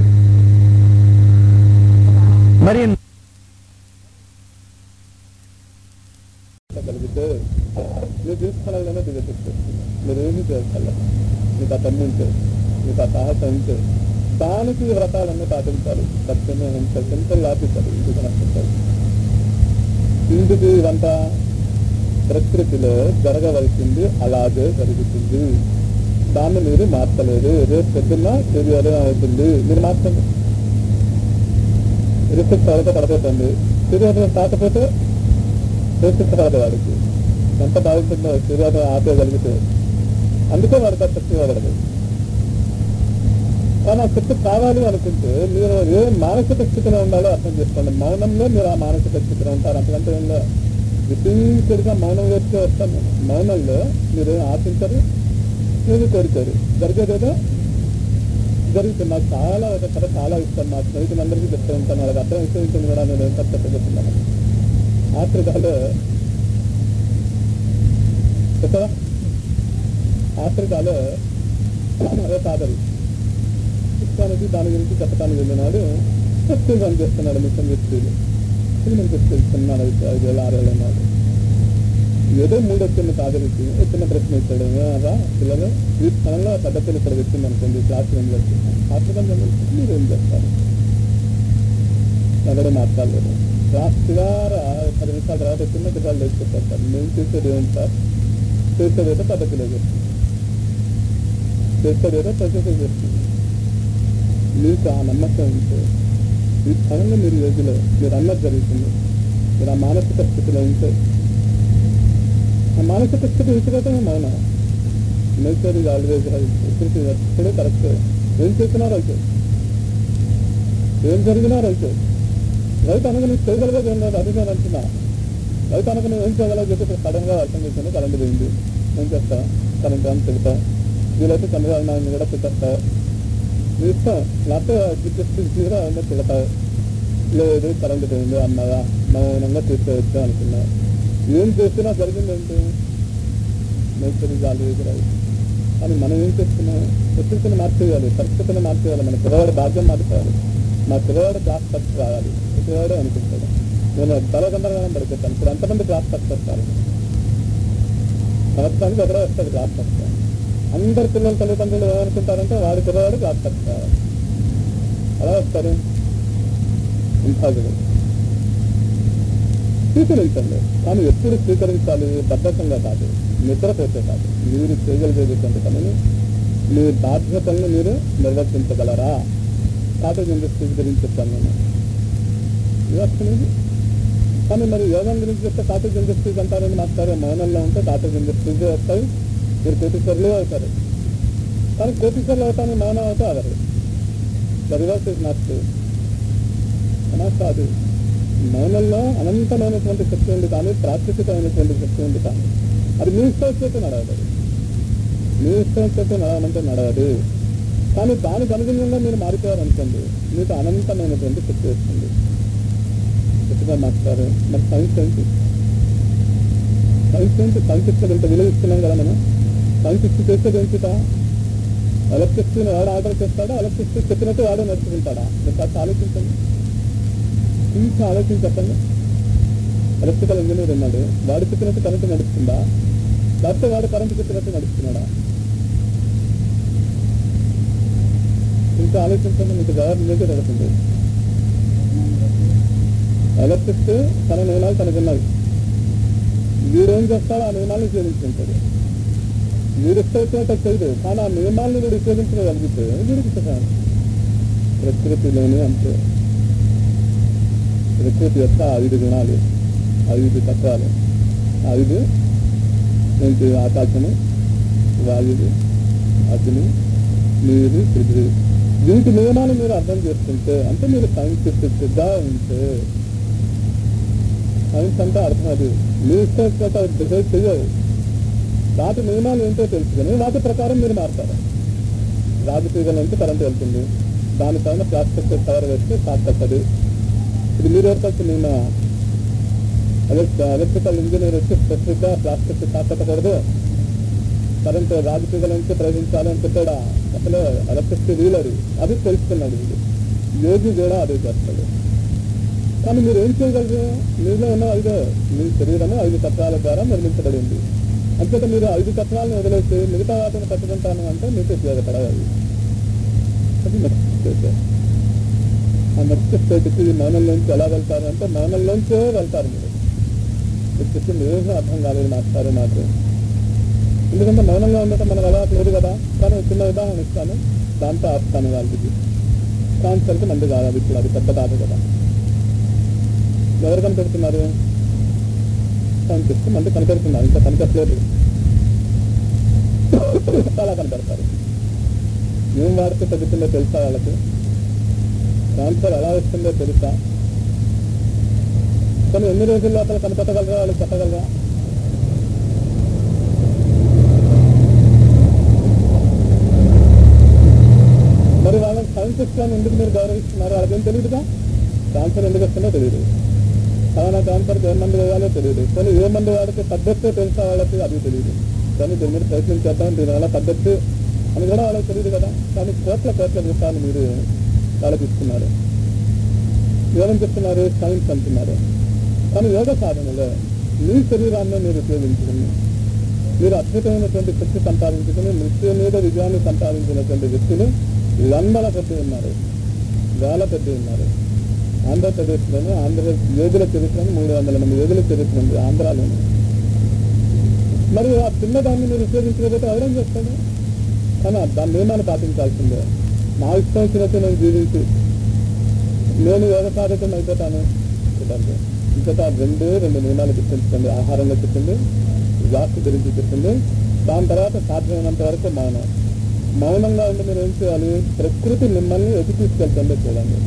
మరి కలిగితే మీరు తీసుకురాగానే దిగచ్చు మీరు ఏమీ చేసుకోవాలి మీకు ఆ తమ్మి ఉంటే మీకు ఆ సాహసం ఉంటే దానికి వ్రతాలన్నీ పాటించాలి సత్యమే హింస హింసలు ఆపిస్తారు ఇంటికి నష్టపోతారు ఇంటికి ఇదంతా ప్రకృతిలో జరగవలసింది అలాగే జరుగుతుంది దాన్ని మీరు మార్చలేరు రేపు పొద్దున్న చర్యలు అవుతుంది మీరు మార్చండి రిస్క్ తర్వాత పడపోతుంది సూర్యోదయం కాకపోతే రిస్క్ రాదు వాడికి ఎంత బాగుంటుందో సూర్యోదయం ఆపేయగలిగితే అందుకే వాడికి ఆ శక్తి ఇవ్వగలదు కానీ ఆ శక్తి కావాలి అనుకుంటే మీరు ఏ మానసిక స్థితిలో ఉండాలో అర్థం చేసుకోండి మౌనంలో మీరు ఆ మానసిక స్థితిలో ఉంటారు అంతకంటే ఏందో రిపీటెడ్గా మౌనం వేస్తే వస్తాను నేను. మౌనంలో మీరు ఆశించరు మీరు కోరుతారు జరిగేదేదో జరుగుతుంది నాకు చాలా ఒక కథ చాలా ఇష్టం మా స్నేహితులందరికీ చెప్తూ ఉంటాను వాళ్ళకి అర్థం ఇస్తుంది కూడా నేను ఎంత చెప్తున్నాను ఆఫ్రికాలో చెప్పదా ఆఫ్రికాలో అదే ఫాదర్ ఇష్టానికి దాని గురించి చెప్పడానికి వెళ్ళినాడు చెప్తూ పని చేస్తున్నాడు మిషన్ వ్యక్తులు నేను చెప్తూ ఇస్తున్నాడు ఐదు వేల ఆరు వేల ఉన్నాడు ఏదో మూడు వచ్చింది ఫాదర్కి చిన్న ప్రశ్న ఇచ్చాడు ఏమరా పిల్లలు ఈ స్థలంలో పెద్ద పిల్ల ఇక్కడ వచ్చింది అనుకోండి క్లాస్ ఏం చేస్తుంది ఆఫ్రికన్ మీరు ఏం చేస్తారు ఎవరు మాట్లాడలేదు రాత్రిగార పది నిమిషాల తర్వాత చిన్న పిల్లలు లేచిపోతారు సార్ మేము చేసేది ఏంటి సార్ చేసేదేదో పెద్ద పిల్ల చేస్తుంది చేసేదేదో పెద్ద పిల్ల చేస్తుంది మీకు ఆ నమ్మకం ఉంటే ఈ స్థలంలో మీరు యోగిలో మీరు అన్నది జరుగుతుంది మీరు ఆ మానసిక స్థితిలో ఉంటే ఆ మానసిక స్థితి విసిగటమే మౌనం నేచర్ ఇది ఆల్వేజ్ రైట్ ఎప్పుడే కరెక్ట్ ఏం చేస్తున్నారు అయితే ఏం జరిగినా రైతే రైతు అనగా నువ్వు చేయగలగదు ఏం లేదు అది నేను అంటున్నా రైతు అనగా నువ్వు ఏం చేయగలవు చెప్పి సడన్ గా వర్షం చేసింది కరెంట్ పోయింది ఏం చేస్తా కరెంట్ అని తిడతా వీలైతే చంద్రబాబు కూడా పెట్టేస్తా నీ ఇష్టం లేకపోతే గిట్టేసి ఏమన్నా తిడతా లేదు కరెంట్ పోయింది అన్నదా మౌనంగా తీసుకోవచ్చు అనుకున్నా ఏం చేసినా జరిగిందంటే నేచర్ ఇస్ ఆల్వేజ్ రైట్ కానీ మనం ఏం చేస్తున్నాం ప్రకృతిని మార్చేయాలి పరిస్థితిని మార్చేయాలి మన పిల్లవాడి భాగ్యం మార్చాలి మా పిల్లవాడు క్లాస్ ఫస్ట్ రావాలి ఈ పిల్లవాడే అనుకుంటాడు నేను తలగందరగానం పడిపోతాను ఇప్పుడు ఎంతమంది క్లాస్ ఫస్ట్ వస్తారు సంవత్సరానికి ఒకడే వస్తుంది క్లాస్ ఫస్ట్ అందరి పిల్లల తల్లిదండ్రులు ఏమనుకుంటారంటే వాడి పిల్లవాడు క్లాస్ ఫస్ట్ రావాలి అలా వస్తారు ఇంపాసిబుల్ స్వీకరించండి కానీ ఎప్పుడు స్వీకరించాలి బద్ధకంగా కాదు నిద్రపోతే కాదు మీరు చేయగలిగేటువంటి పనిని మీ బాధ్యతలను మీరు నిర్వర్తించగలరా కాటేజ్ ఇండస్ట్రీస్ గురించి చెప్తాను నేను ఇవస్తుంది కానీ మరి యోగం గురించి చెప్తే కాటేజ్ ఇండస్ట్రీస్ అంటారని మాట్లాడే మౌనంలో ఉంటే కాటేజ్ ఇండస్ట్రీస్ వస్తాయి మీరు కోటీశ్వర్లు అవుతారు కానీ కోటీశ్వర్లు అవుతాను మౌనం అవుతే అవరు ద రివర్స్ ఇస్ నాట్ అలా కాదు మౌనంలో అనంతమైనటువంటి శక్తి ఉంది కానీ ప్రాకృతికమైనటువంటి శక్తి ఉంది కానీ అది మీ ఇష్టం వచ్చేట్టు నడవదు మీ ఇష్టం వచ్చేట్టు నడవమంటే నడవదు కానీ దానికి అనుగుణంగా మీరు మారిపోయారనుకోండి మీకు అనంతమైనటువంటి శక్తి వస్తుంది గట్టిగా మాట్లాడారు మరి సైన్స్ ఏంటి సైన్స్ ఏంటి సైన్స్ ఇక్కడ ఇంత విలువ ఇస్తున్నాం కదా మనం సైన్స్ ఇచ్చి చేసేది ఏంటిట ఎలక్ట్రిసిటీని వాడు ఆర్డర్ చేస్తాడా ఎలక్ట్రిసిటీ చెప్పినట్టు వాడు నడుచుకుంటాడా మీరు కాస్త ఆలోచించండి ఇంకా ఆలోచించి చెప్పండి ఎలక్ట్రికల్ ఇంజనీర్ ఉన్నాడు వాడు చెప్పినట్టు కరెంటు నడుస్తుందా లేకపోతే వాడు కరెంటు చెప్పినట్టు నడుస్తున్నాడా ఇంకా ఆలోచించండి మీకు గవర్నమెంట్ నడుస్తుంది ఎలక్ట్రిసిటీ తన నియమాలు తనకున్నవి వీడేం చేస్తాడో ఆ నియమాలను ఉపయోగించుకుంటాడు వీడు ఇష్టం చేయదు కానీ ఆ నియమాలను వీడు ఉపయోగించగలిగితే వీడికి ఇష్టం ప్రకృతిలోనే అంతే ప్రకృతి యొక్క ఐదు గుణాలు ఐదు తత్వాలు ఐదు ఏంటి ఆకాశము వాయువు అగ్ని నీరు పృథివీ వీటి నియమాలు మీరు అర్థం చేసుకుంటే అంటే మీరు సైంటిఫిక్గా ఉంటే సైన్స్ అంటే అర్థం అది మీ ఇష్టం డిసైడ్ చేయవు వాటి నియమాలు ఏంటో తెలుసుకుని వాటి ప్రకారం మీరు మారుతారు రాజకీయాల నుంచి కరెంట్ వెళ్తుంది దానిపైన ప్లాస్టిక్ కవర్ వేస్తే షాక్ తప్పదు ఇది మీరు ఎవరికి నేను ఎలక్ట్రికల్ ఇంజనీర్ వచ్చి స్పెసిఫిక్ గా ప్లాస్టిక్ షాక్ తప్పకూడదు కరెంట్ రాజకీయాల నుంచి ప్రయోగించాలి అనుకుంటాడా అసలు ఎలక్ట్రిసిటీ వీలరు అది తెలుసుకున్నాడు వీడు యోగి కూడా అదే చేస్తాడు కానీ మీరు ఏం చేయగలరు మీలో ఉన్న ఐదు మీ శరీరము ఐదు తత్వాల ద్వారా నిర్మించబడింది అంతేత మీరు ఐదు తత్వాలను వదిలేసి మిగతా వాటిని పట్టుకుంటాను అంటే మీకు ఉపయోగపడదు అది నెక్స్ట్ స్టేజ్ ఆ నెక్స్ట్ స్టేజ్కి ఈ మౌనంలోంచి ఎలా వెళ్తారు అంటే మౌనంలోంచే వెళ్తారు మీరు మీరు చెప్పింది ఏమీ అర్థం కాలేదు మాస్టారు నాకు ఎందుకంటే మౌనంగా ఉండటం మనకు అలవాటు లేదు కదా కానీ ఒక చిన్న ఉదాహరణ ఇస్తాను దాంతో ఆపుతాను వాళ్ళకి కాన్సర్కి మంది కాదు అది ఇప్పుడు అది పెద్ద కాదు కదా ఎవరు కనిపెడుతున్నారు సైంటిస్ట్ మంది కనిపెడుతున్నారు ఇంకా కనిపెట్టలేదు చాలా కనిపెడతారు ఏం వాడితే తగ్గుతుందో తెలుసా వాళ్ళకి క్యాన్సర్ ఎలా వస్తుందో తెలుసా కానీ ఎన్ని రోజుల్లో అసలు కనిపెట్టగలరా వాళ్ళు చెప్పగలరా మరి వాళ్ళని సైంటిస్ట్ అని ఎందుకు మీరు గౌరవిస్తున్నారు వాళ్ళకేం తెలియదుగా క్యాన్సర్ ఎందుకు వస్తుందో తెలియదు ఫలానా క్యాన్సర్కి ఏ మందు వేయాలో తెలియదు కానీ ఏ మందు వాడితే పద్ధతి తెలుసా వాళ్ళకి అది తెలియదు కానీ దీని మీద ప్రయత్నం చేద్దాం దీనివల్ల పద్ధతి అని కూడా వాళ్ళకి తెలియదు కదా కానీ కోట్ల కోట్ల రూపాయలు మీరు వాళ్ళకి ఇస్తున్నారు ఏమని చెప్తున్నారు సైన్స్ అంటున్నారు కానీ యోగ సాధనలో మీ శరీరాన్ని మీరు ఉపయోగించుకుని మీరు అద్భుతమైనటువంటి శక్తి సంపాదించుకుని మృత్యు మీద విజయాన్ని సంపాదించినటువంటి వ్యక్తులు వందల కొద్ది ఉన్నారు వేల కొద్ది ఉన్నారు ఆంధ్రప్రదేశ్లోనే ఆంధ్ర యోగుల చరిత్రను మూడు వందల మంది యోగుల చరిత్ర ఉంది ఆంధ్రాలోనే మరి ఆ చిన్నదాన్ని మీరు ఉపయోగించకపోతే ఎవరేం చేస్తాడు కానీ ఆ దాని నియమాన్ని పాటించాల్సిందే నా ఇష్టం వచ్చినట్టు నేను జీవించి నేను వ్యవసాయకం అయిపోతాను చూడండి ఇంకట రెండు రెండు నియమాలు గుర్తుంచుకోండి ఆహారంలో చెప్పింది వాస్తు గురించి చెప్పింది దాని తర్వాత సాధ్యమైనంత వరకు మౌనం మౌనంగా ఉండి మీరు ఏం చేయాలి ప్రకృతి మిమ్మల్ని ఎటు తీసుకెళ్తుందో చూడండి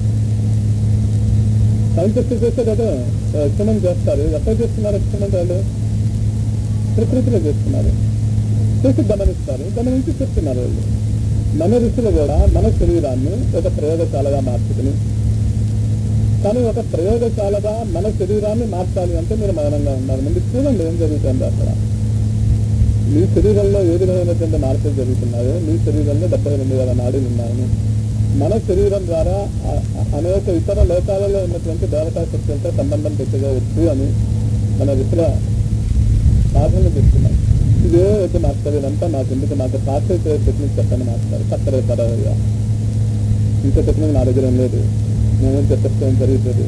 సైంటిస్ట్ చేస్తే కదా ఎక్స్పెరిమెంట్ చేస్తారు ఎక్కడ చేస్తున్నారు ఎక్స్పెరిమెంట్ వాళ్ళు ప్రకృతిలో చేస్తున్నారు చేసి గమనిస్తారు గమనించి చెప్తున్నారు వాళ్ళు మన ఋషులు కూడా మన శరీరాన్ని ఒక ప్రయోగశాలగా మార్చుకుని కానీ ఒక ప్రయోగశాలగా మన శరీరాన్ని మార్చాలి అంటే మీరు మౌనంగా ఉన్నారు ముందు చూడండి ఏం జరుగుతుంది అక్కడ మీ శరీరంలో ఏ విధమైనటువంటి మార్పులు జరుగుతున్నాయో మీ శరీరంలో డెబ్బై రెండు వేల నాడులు ఉన్నాయని మన శరీరం ద్వారా ఆ- ఆ- అనేక ఇతర లోకాలలో ఉన్నటువంటి దేవతా శక్తులతో సంబంధం పెట్టుకోవచ్చు అని మన ఋషుల సాధనలు చెప్తున్నాం ఇదే వద్దు మాస్టర్ ఇదంతా నాకు ఎందుకు నాకు పార్సల్ చేసే టెక్నిక్ చెప్పండి మాస్టర్ చక్కర పడవయ్యా ఇంత టెక్నిక్ నా దగ్గర ఏం లేదు నేనేం చెప్పేస్తే ఏం జరుగుతుంది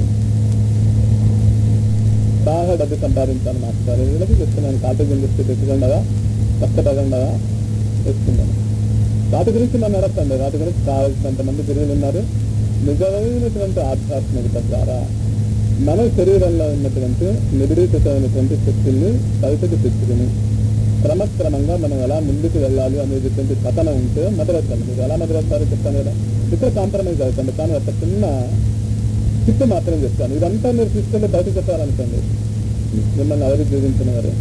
బాగా డబ్బు సంపాదించాను మాస్టర్ వీళ్ళకి చెప్తున్నాను కాలేజ్ ఇండస్ట్రీ పెట్టుకుండగా కష్టపడండగా తెచ్చుకున్నాను వాటి గురించి మనం నడపండి వాటి గురించి కావాల్సినంత మంది గురువులు ఉన్నారు నిజమైనటువంటి ఆధ్యాత్మికత ద్వారా మన శరీరంలో ఉన్నటువంటి నిబిడీకృతమైనటువంటి శక్తుల్ని బయటకు తెచ్చుకుని క్రమక్రమంగా మనం ఎలా ముందుకు వెళ్ళాలి అనేటువంటి కథన ఉంటే మొదలెట్టాలి మీరు ఎలా మొదలెట్టారో చెప్తాను కదా ఇక్కడ కాంప్రమైజ్ అవుతుంది కానీ ఒక చిన్న చిట్టు మాత్రం చెప్తాను ఇదంతా మీరు తీసుకెళ్ళి బయట చెప్పాలనుకోండి మిమ్మల్ని ఎవరు జీవించిన వారు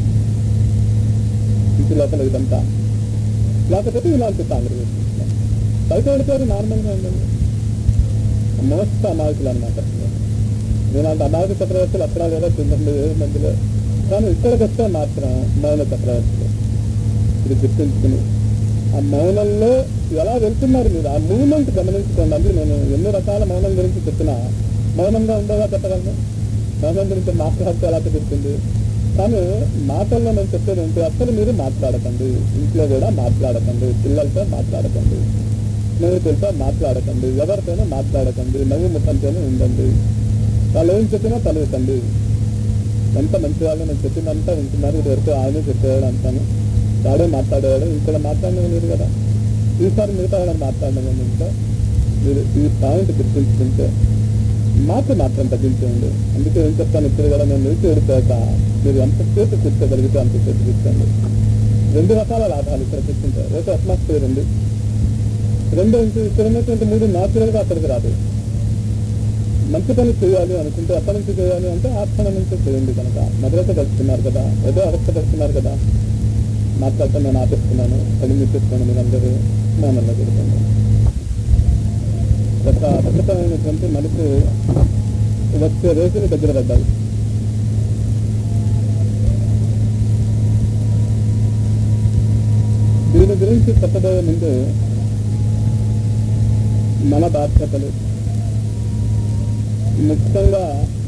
ఇంటి లోపల ఇదంతా లేకపోతే ఇలాంటి కాంగ్రెస్ బయట పడిపోయారు నార్మల్గా ఉండండి మోస్ట్ అమాయకులు అనమాట ఇలాంటి అమాయక చక్రవర్తులు అక్కడ లేదా తిందండి మందిలో కానీ ఇక్కడికి వస్తే మాత్రం మౌన చక్రవర్తులు ఇది గుర్తుంచుకుని ఆ మౌనంలో ఎలా వెళ్తున్నారు మీరు ఆ మూమెంట్ గమనించుకోండి అందుకే నేను ఎన్ని రకాల మౌనం గురించి చెప్పినా మౌనంగా ఉండేలా చెప్పగలను మౌనం గురించి మాట్లాడితే ఎలా కుదురుతుంది కానీ మాటల్లో నేను చెప్పేది ఏంటి అసలు మీరు మాట్లాడకండి ఇంట్లో కూడా మాట్లాడకండి పిల్లలతో మాట్లాడకండి స్నేహితులతో మాట్లాడకండి ఎవరితోనూ మాట్లాడకండి నవ్వు ముఖంతోనే ఉండండి వాళ్ళు ఏం చెప్పినా తలవకండి ఎంత మంచి వాళ్ళు నేను చెప్పిందంతా వింటున్నారు ఇది వరకు ఆయనే చెప్పేవాడు అంటాను వాడే మాట్లాడేవాడు ఇక్కడ మాట్లాడిన మీరు కదా ఈసారి మిగతా వాళ్ళని మాట్లాడడం ఇంట్లో మీరు ఈ పాయింట్ గుర్తుంచుకుంటే మాట మాత్రం తగ్గించండి అందుకే ఏం చెప్తాను ఇప్పుడు కూడా నేను నిలిచి ఓడిపోయాక మీరు ఎంతసేపు కూర్చోగలిగితే అంతసేపు కూర్చోండి రెండు రకాల లాభాలు ఇక్కడ కూర్చుంటే ఒక అట్మాస్ఫియర్ ఉంది రెండో ఇంటి ఇక్కడ ఉన్నటువంటి మూడు న్యాచురల్ గా అక్కడికి రాదు మంచి పని చేయాలి అనుకుంటే ఎప్పటి నుంచి చేయాలి అంటే ఆత్మ నుంచి చేయండి కనుక మొదలైతే కలుస్తున్నారు కదా ఏదో అవస్థ కలుస్తున్నారు కదా మాట్లాడటం నేను ఆపిస్తున్నాను కళ్ళు మీపిస్తున్నాను మీరు అందరూ మౌనంలో పెడుతున్నాను ఒక అద్భుతమైనటువంటి మలుపు వచ్చే రోజులు దగ్గర పడ్డాయి దీని గురించి చెప్పబోయే ముందు మన బాధ్యతలు ముఖ్యంగా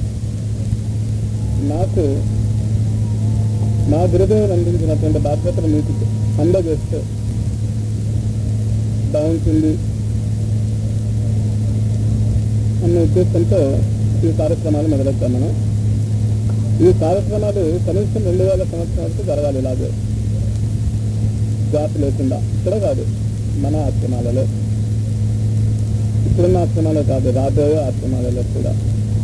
నాకు నా గురుదేవులు అందించినటువంటి బాధ్యతలు మీకు అందజేస్తే బాగుంటుంది అన్న ఉద్దేశంతో ఈ కార్యక్రమాలు మొదలెట్టాం మనం ఈ కార్యక్రమాలు కనీసం రెండు వేల సంవత్సరాల వరకు జరగాలి ఇలాగే జాతి లేకుండా ఇక్కడ కాదు మన ఆశ్రమాలలో ఇప్పుడున్న ఆశ్రమాలే కాదు రాబోయే ఆశ్రమాలలో కూడా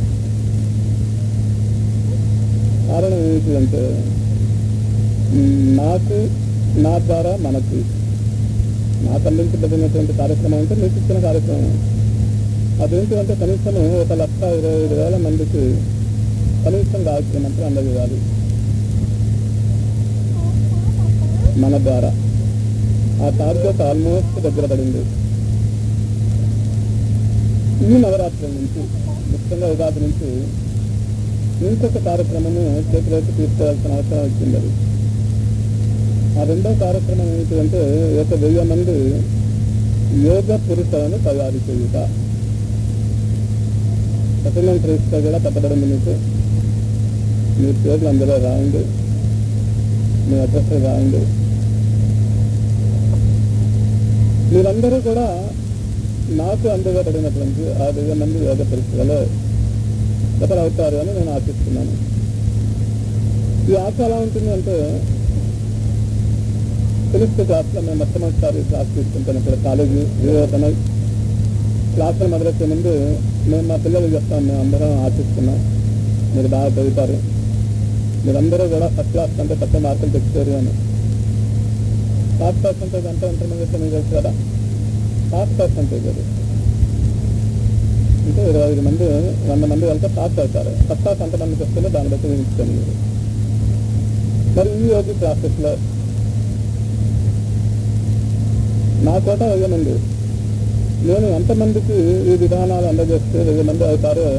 కారణం ఏంటి అంటే మ్, నాకు నా ద్వారా మనకి నాకు అందించబడినటువంటి కార్యక్రమం అంటే మీకు ఇచ్చిన కార్యక్రమం అదేంటి అంటే కనీసం ఒక లక్ష ఇరవై ఐదు వేల మందికి కనీసం గాయత్రి మంత్రం అందజేయాలి మన ద్వారా ఆ టార్గెట్ ఆల్మోస్ట్ దగ్గర పడింది ఈ నవరాత్రుల నుంచి ముఖ్యంగా ఉగాది నుంచి ఇంకొక కార్యక్రమము చేతిలోకి తీసుకోవాల్సిన అవసరం వచ్చింది అది ఆ రెండో కార్యక్రమం ఏంటి అంటే ఒక వెయ్యి మంది యోగ పురుషులను తయారు చేయుట సెటిల్మెంట్ రిజిస్టర్ కూడా పెట్టబడింది మీకు మీ పేర్లు అందులో రాయండి మీ అడ్రస్ రాయండి మీరందరూ కూడా నాకు అందజేయబడినటువంటి ఆ వెయ్యి మంది యోగ పరీక్షలలో ఒకరు అవుతారు అని నేను ఆశిస్తున్నాను ఈ ఆశ ఎలా ఉంటుంది అంటే తెలుసు క్లాస్లో మేము మొట్టమొదటిసారి క్లాస్ తీసుకుంటాను ఇక్కడ కాలేజీ వివేకనై క్లాసులు మొదలెట్టే ముందు మేము మా పిల్లలకు చెప్తాం మేము అందరం ఆశిస్తున్నాం మీరు బాగా చదువుతారు మీరందరూ కూడా ఫస్ట్ క్లాస్ కంటే తక్కువ మార్కులు తెచ్చారు అని పాస్ పర్సంటేజ్ ఎంత ఉంటుంది మీకు మీకు తెలుసు కదా పాస్ పర్సంటేజ్ అది అంటే ఇరవై ఐదు మంది వంద మంది వెళ్తే పాస్ అవుతారు ఫస్ట్ క్లాస్ ఎంతమందికి వస్తుందో దాన్ని బట్టి ఊహించుకోండి మీరు మరి ఈ రోజు క్లాసెస్లో నా కోట వెయ్యి మంది నేను ఎంతమందికి ఈ విధానాలు అందజేస్తే వెయ్యి మంది అవుతారో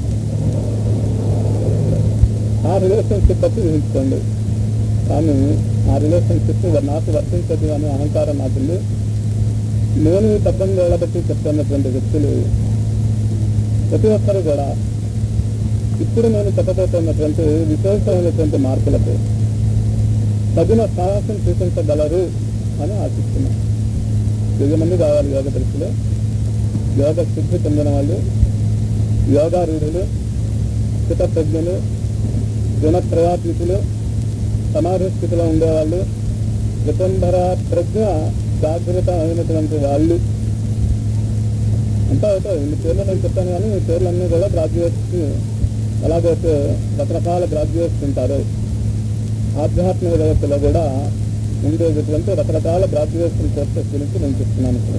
ఆ రిలేషన్షిప్ బట్టి ఊహించుకోండి కానీ ఆ రిలేషన్షిప్ నాకు వర్తించదు అనే అహంకారం నాకుంది నేను ఈ తప్పని బట్టి చెప్తున్నటువంటి వ్యక్తులు ప్రతి ఒక్కరు కూడా ఇప్పుడు నేను చెప్పబోతున్నటువంటి విశేషమైనటువంటి మార్పులకు తగిన సాహసం చూపించగలరు అని ఆశిస్తున్నాను వెయ్యి మంది కావాలి యోగ దృష్టిలో యోగ సిద్ధి చెందిన వాళ్ళు యోగారూఢులు స్థితప్రజ్ఞులు గుణత్రయాతీతులు సమాధి స్థితిలో ఉండేవాళ్ళు వితంధర ప్రజ్ఞ జాగ్రత్త అయినటువంటి వాళ్ళు అంతా అవుతాయి ఇన్ని పేర్లు నేను చెప్పాను కానీ ఈ పేర్లన్నీ కూడా గ్రాడ్యుయేట్స్ ఎలాగైతే రకరకాల గ్రాడ్యుయేట్స్ ఉంటారు ఆధ్యాత్మిక జగత్తులో కూడా ఉండేటటువంటి రకరకాల గ్రాడ్యుయేషన్ కోర్సెస్ గురించి నేను చెప్తున్నాను ఇప్పుడు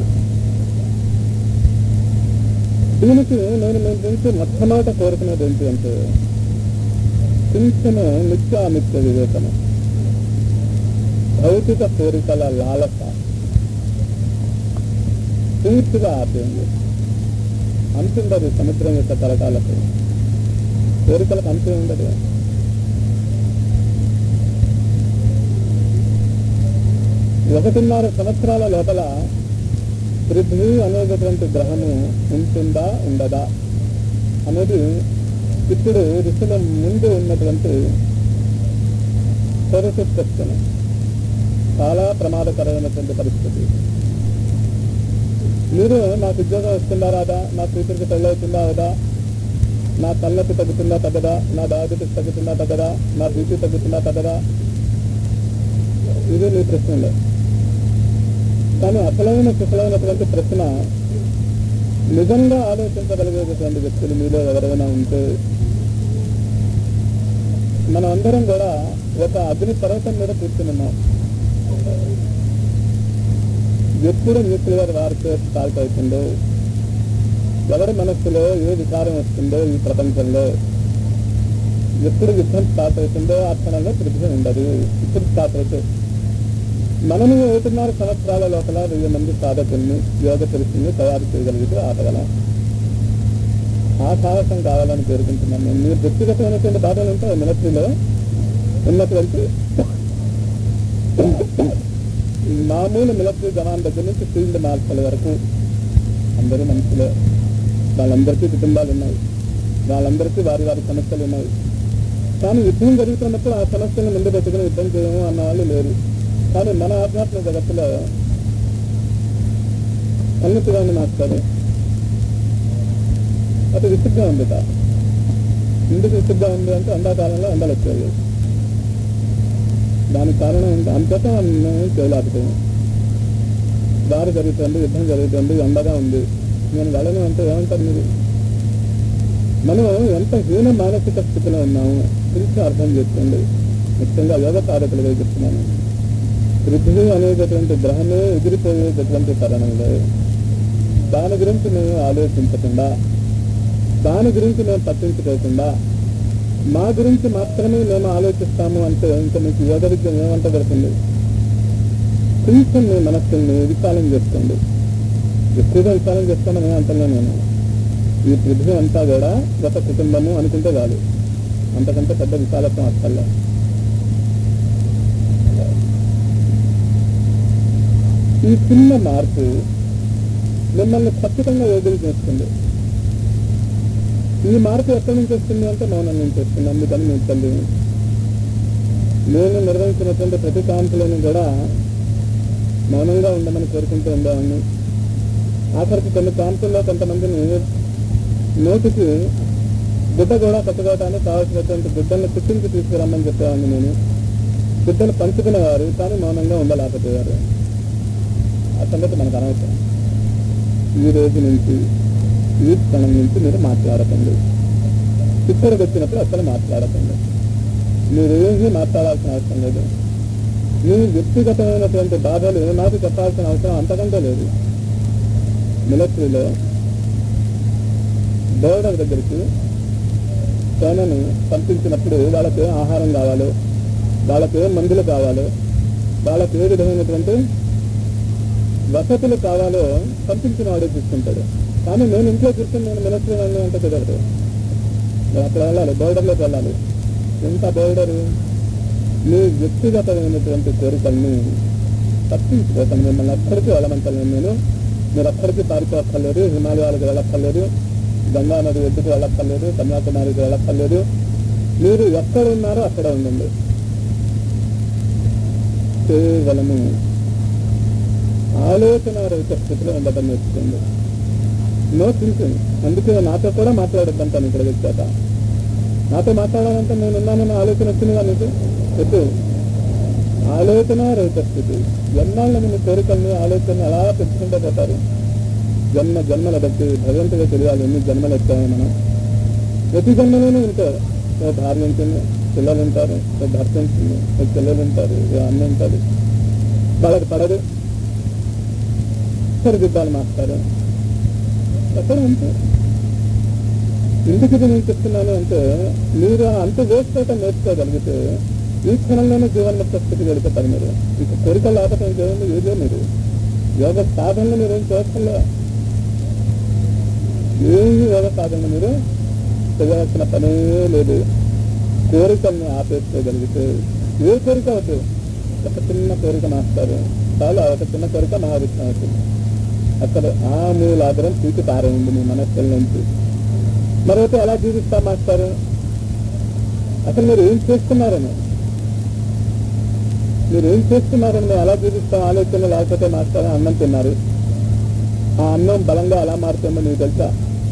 దీనికి నేను మీ నుంచి మొట్టమొదట కోరుకునేది ఏంటి అంటే చింతన నిత్యానిత్య వివేకము భౌతిక కోరికల లాలస పూర్తిగా ఆపేయండి అంతుండదు సముద్రం యొక్క తరకాలకు కోరికలకు అంతే ఉండదు ఒకటిన్నర సంవత్సరాల లోపల పృథ్వీ అనేటటువంటి గ్రహము ఉంటుందా ఉండదా అనేది ఇప్పుడు ఋషుల ముందు ఉన్నటువంటి సరస్వత్వం చాలా ప్రమాదకరమైనటువంటి పరిస్థితి మీరు నాకు ఉద్యోగం వస్తుందా రాదా నా కూతురికి పెళ్ళి అవుతుందా అవదా నా తలనొప్పి తగ్గుతుందా తగ్గదా నా డయాబెటీస్ తగ్గుతుందా తగ్గదా నా బీపీ తగ్గుతుందా తగ్గదా ఇది మీ ప్రశ్నలే కానీ అసలైన కుశలమైనటువంటి ప్రశ్న నిజంగా ఆలోచించగలిగేటటువంటి వ్యక్తులు మీలో ఎవరైనా ఉంటే మనం అందరం కూడా ఒక అగ్ని పర్వతం మీద కూర్చున్నాం ఎప్పుడు న్యూక్లియర్ వార్ఫేర్ స్టార్ట్ అవుతుందో ఎవరి మనస్సులో ఏ వికారం వస్తుందో ఈ ప్రపంచంలో ఎప్పుడు యుద్ధం స్టార్ట్ అవుతుందో ఆ క్షణంలో పృథ్వీ ఉండదు ఇప్పుడు స్టార్ట్ అవుతుంది మనము ఒకటిన్నర సంవత్సరాల లోపల వెయ్యి మంది సాధకుల్ని యోగ తెలుసుని తయారు చేయగలిగితే ఆటగలం ఆ సాహసం కావాలని కోరుకుంటున్నాను నేను మీరు వ్యక్తిగతమైనటువంటి బాధలు ఉంటాయి మిలిటరీలో ఉన్నటువంటి మామూలు మిలిటరీ జవాన్ దగ్గర నుంచి ఫీల్డ్ మార్షల్ వరకు అందరూ మనుషులే వాళ్ళందరికీ కుటుంబాలు ఉన్నాయి వాళ్ళందరికీ వారి వారి సమస్యలు ఉన్నాయి కానీ యుద్ధం జరుగుతున్నప్పుడు ఆ సమస్యలను ముందు పెట్టుకుని యుద్ధం చేయము అన్న వాళ్ళు లేరు కానీ మన ఆధ్యాత్మిక జగత్తులో అన్నిటిగానే మాస్టారు అది విసుగ్గా ఉంది కా ఎందుకు విసుగ్గా ఉంది అంటే ఎండాకాలంలో ఎండలు వచ్చాయి దానికి కారణం ఏంటి అంతటా మేము చేయలేకపోయాం దారి జరుగుతుంది యుద్ధం జరుగుతుంది ఎండగా ఉంది నేను వెళ్ళను అంటే ఏమంటారు మీరు మనం ఎంత హీన మానసిక స్థితిలో ఉన్నాము గురించి అర్థం చేసుకోండి ముఖ్యంగా యోగ సాధకులుగా చెప్తున్నాను పృథ్వీ అనేటటువంటి గ్రహమే ఎగిరిపోయేటటువంటి తరుణంలో దాని గురించి మేము ఆలోచించకుండా దాని గురించి మేము పట్టించుకోకుండా మా గురించి మాత్రమే మేము ఆలోచిస్తాము అంటే ఇంకా మీకు యోగ విద్య ఏమంట పడుతుంది కొంచెం మీ మనస్సుని విశాలం చేసుకోండి ఎక్కువగా విశాలం చేస్తామని అంటున్నా నేను ఈ పృథ్వీ అంతా కూడా గత కుటుంబము అనుకుంటే చాలు అంతకంటే పెద్ద విశాలత్వం అక్కర్లే ఈ చిన్న మార్పు మిమ్మల్ని ఖచ్చితంగా యోగులు చేస్తుంది ఈ మార్పు ఎక్కడి నుంచి వస్తుంది అంటే మౌనం నుంచి వస్తుంది అందుకని మీకు తల్లి నేను నిర్వహించినటువంటి ప్రతి కాంతులను కూడా మౌనంగా ఉండమని కోరుకుంటూ ఉండేవాడిని ఆఖరికి కొన్ని కాంతుల్లో కొంతమందిని నోటికి గుడ్డ కూడా కట్టుకోవడానికి కావాల్సినటువంటి గుడ్డల్ని కుట్టించి తీసుకురమ్మని చెప్పేవాడిని నేను గుడ్డను పంచుకునేవారు కానీ మౌనంగా ఉండలేకపోయారు ఆ సంగతి మనకు అనవసరం ఈ రోజు నుంచి ఈ క్షణం నుంచి మీరు మాట్లాడకండి ఇక్కడికి వచ్చినప్పుడు అసలు మాట్లాడకండి మీరు ఏమీ మాట్లాడాల్సిన అవసరం లేదు మీ వ్యక్తిగతమైనటువంటి బాధలు నాకు చెప్పాల్సిన అవసరం అంతకంటే లేదు మిలిటరీలో బోర్డర్ దగ్గరికి సేనను పంపించినప్పుడు వాళ్ళకి ఏం ఆహారం కావాలో వాళ్ళకి ఏం మందులు కావాలో వాళ్ళకి ఏ విధమైనటువంటి వసతులు కావాలో పంపించిన వాడే చూసుకుంటాడు కానీ నేను ఇంట్లో కూర్చొని నేను మినిస్టర్ అని అంటే కుదరదు నేను అక్కడ వెళ్ళాలి బోర్డర్లోకి వెళ్ళాలి ఎంత బోర్డర్ నీ వ్యక్తిగతమైనటువంటి కోరికల్ని తప్పించుకోతాను మిమ్మల్ని ఎక్కడికి వెళ్ళమంటాను నేను మీరు ఎక్కడికి పారిపోక్కర్లేదు హిమాలయాలకు వెళ్ళక్కర్లేదు గంగా నది ఒడ్డుకు వెళ్ళక్కర్లేదు కన్యాకుమారికి వెళ్ళక్కర్లేదు మీరు ఎక్కడ ఉన్నారో అక్కడ ఉండండి కేవలము ఆలోచన రహిత స్థితిలో ఉండటం నేర్చుకోండి నో థింకింగ్ అందుకే నాతో కూడా మాట్లాడద్దంటాను ఇక్కడ వచ్చాక నాతో మాట్లాడాలంటే నేను ఉన్నానన్న ఆలోచన వచ్చిందిగా నీకు వద్దు ఆలోచన రహిత స్థితి జన్మాలను మీ కోరికల్ని ఆలోచన ఎలా పెంచుకుంటూ పోతారు జన్మ జన్మల బట్టి భగవంతుగా తెలియాలి ఎన్ని జన్మలు వచ్చాయో మనం ప్రతి జన్మలోనూ ఉంటారు ఓ భార్య ఉంటుంది పిల్లలు ఉంటారు ఓ భర్త ఉంటుంది ఓ పిల్లలు ఉంటారు ఓ అన్న ఉంటారు వాళ్ళకి పడదు సరిదిద్దాలు మాస్తారు ఎక్కడ అంతే ఎందుకు ఇది నేను చెప్తున్నాను అంటే మీరు అంత వేస్ట్ అవటం నేర్చుకోగలిగితే ఈ క్షణంలోనే జీవన్ముక్త స్థితి గడిపోతారు మీరు ఇంకా కోరికలు ఆపటం ఇంకేముంది ఏదో మీరు యోగ సాధనలు మీరు ఏం చేసుకోలే ఏమి యోగ సాధనలు మీరు చేయాల్సిన పనే లేదు కోరికల్ని ఆపేసుకోగలిగితే ఏ కోరిక అవుతుంది ఒక చిన్న కోరిక మాస్తారు చాలా ఒక చిన్న కోరిక మహావిష్ణు అవుతుంది అసలు ఆ మూలాధారం తీసి పారేయండి మీ మనస్సుల నుంచి మరొకటి ఎలా జీవిస్తా మాస్టారు అసలు మీరు ఏం చేస్తున్నారని మీరు ఏం చేస్తున్నారని మేము ఎలా జీవిస్తాం ఆలోచన లేకపోతే మాస్టర్ అన్నం తిన్నారు ఆ అన్నం బలంగా ఎలా మారుతుందో మీకు తెలుసా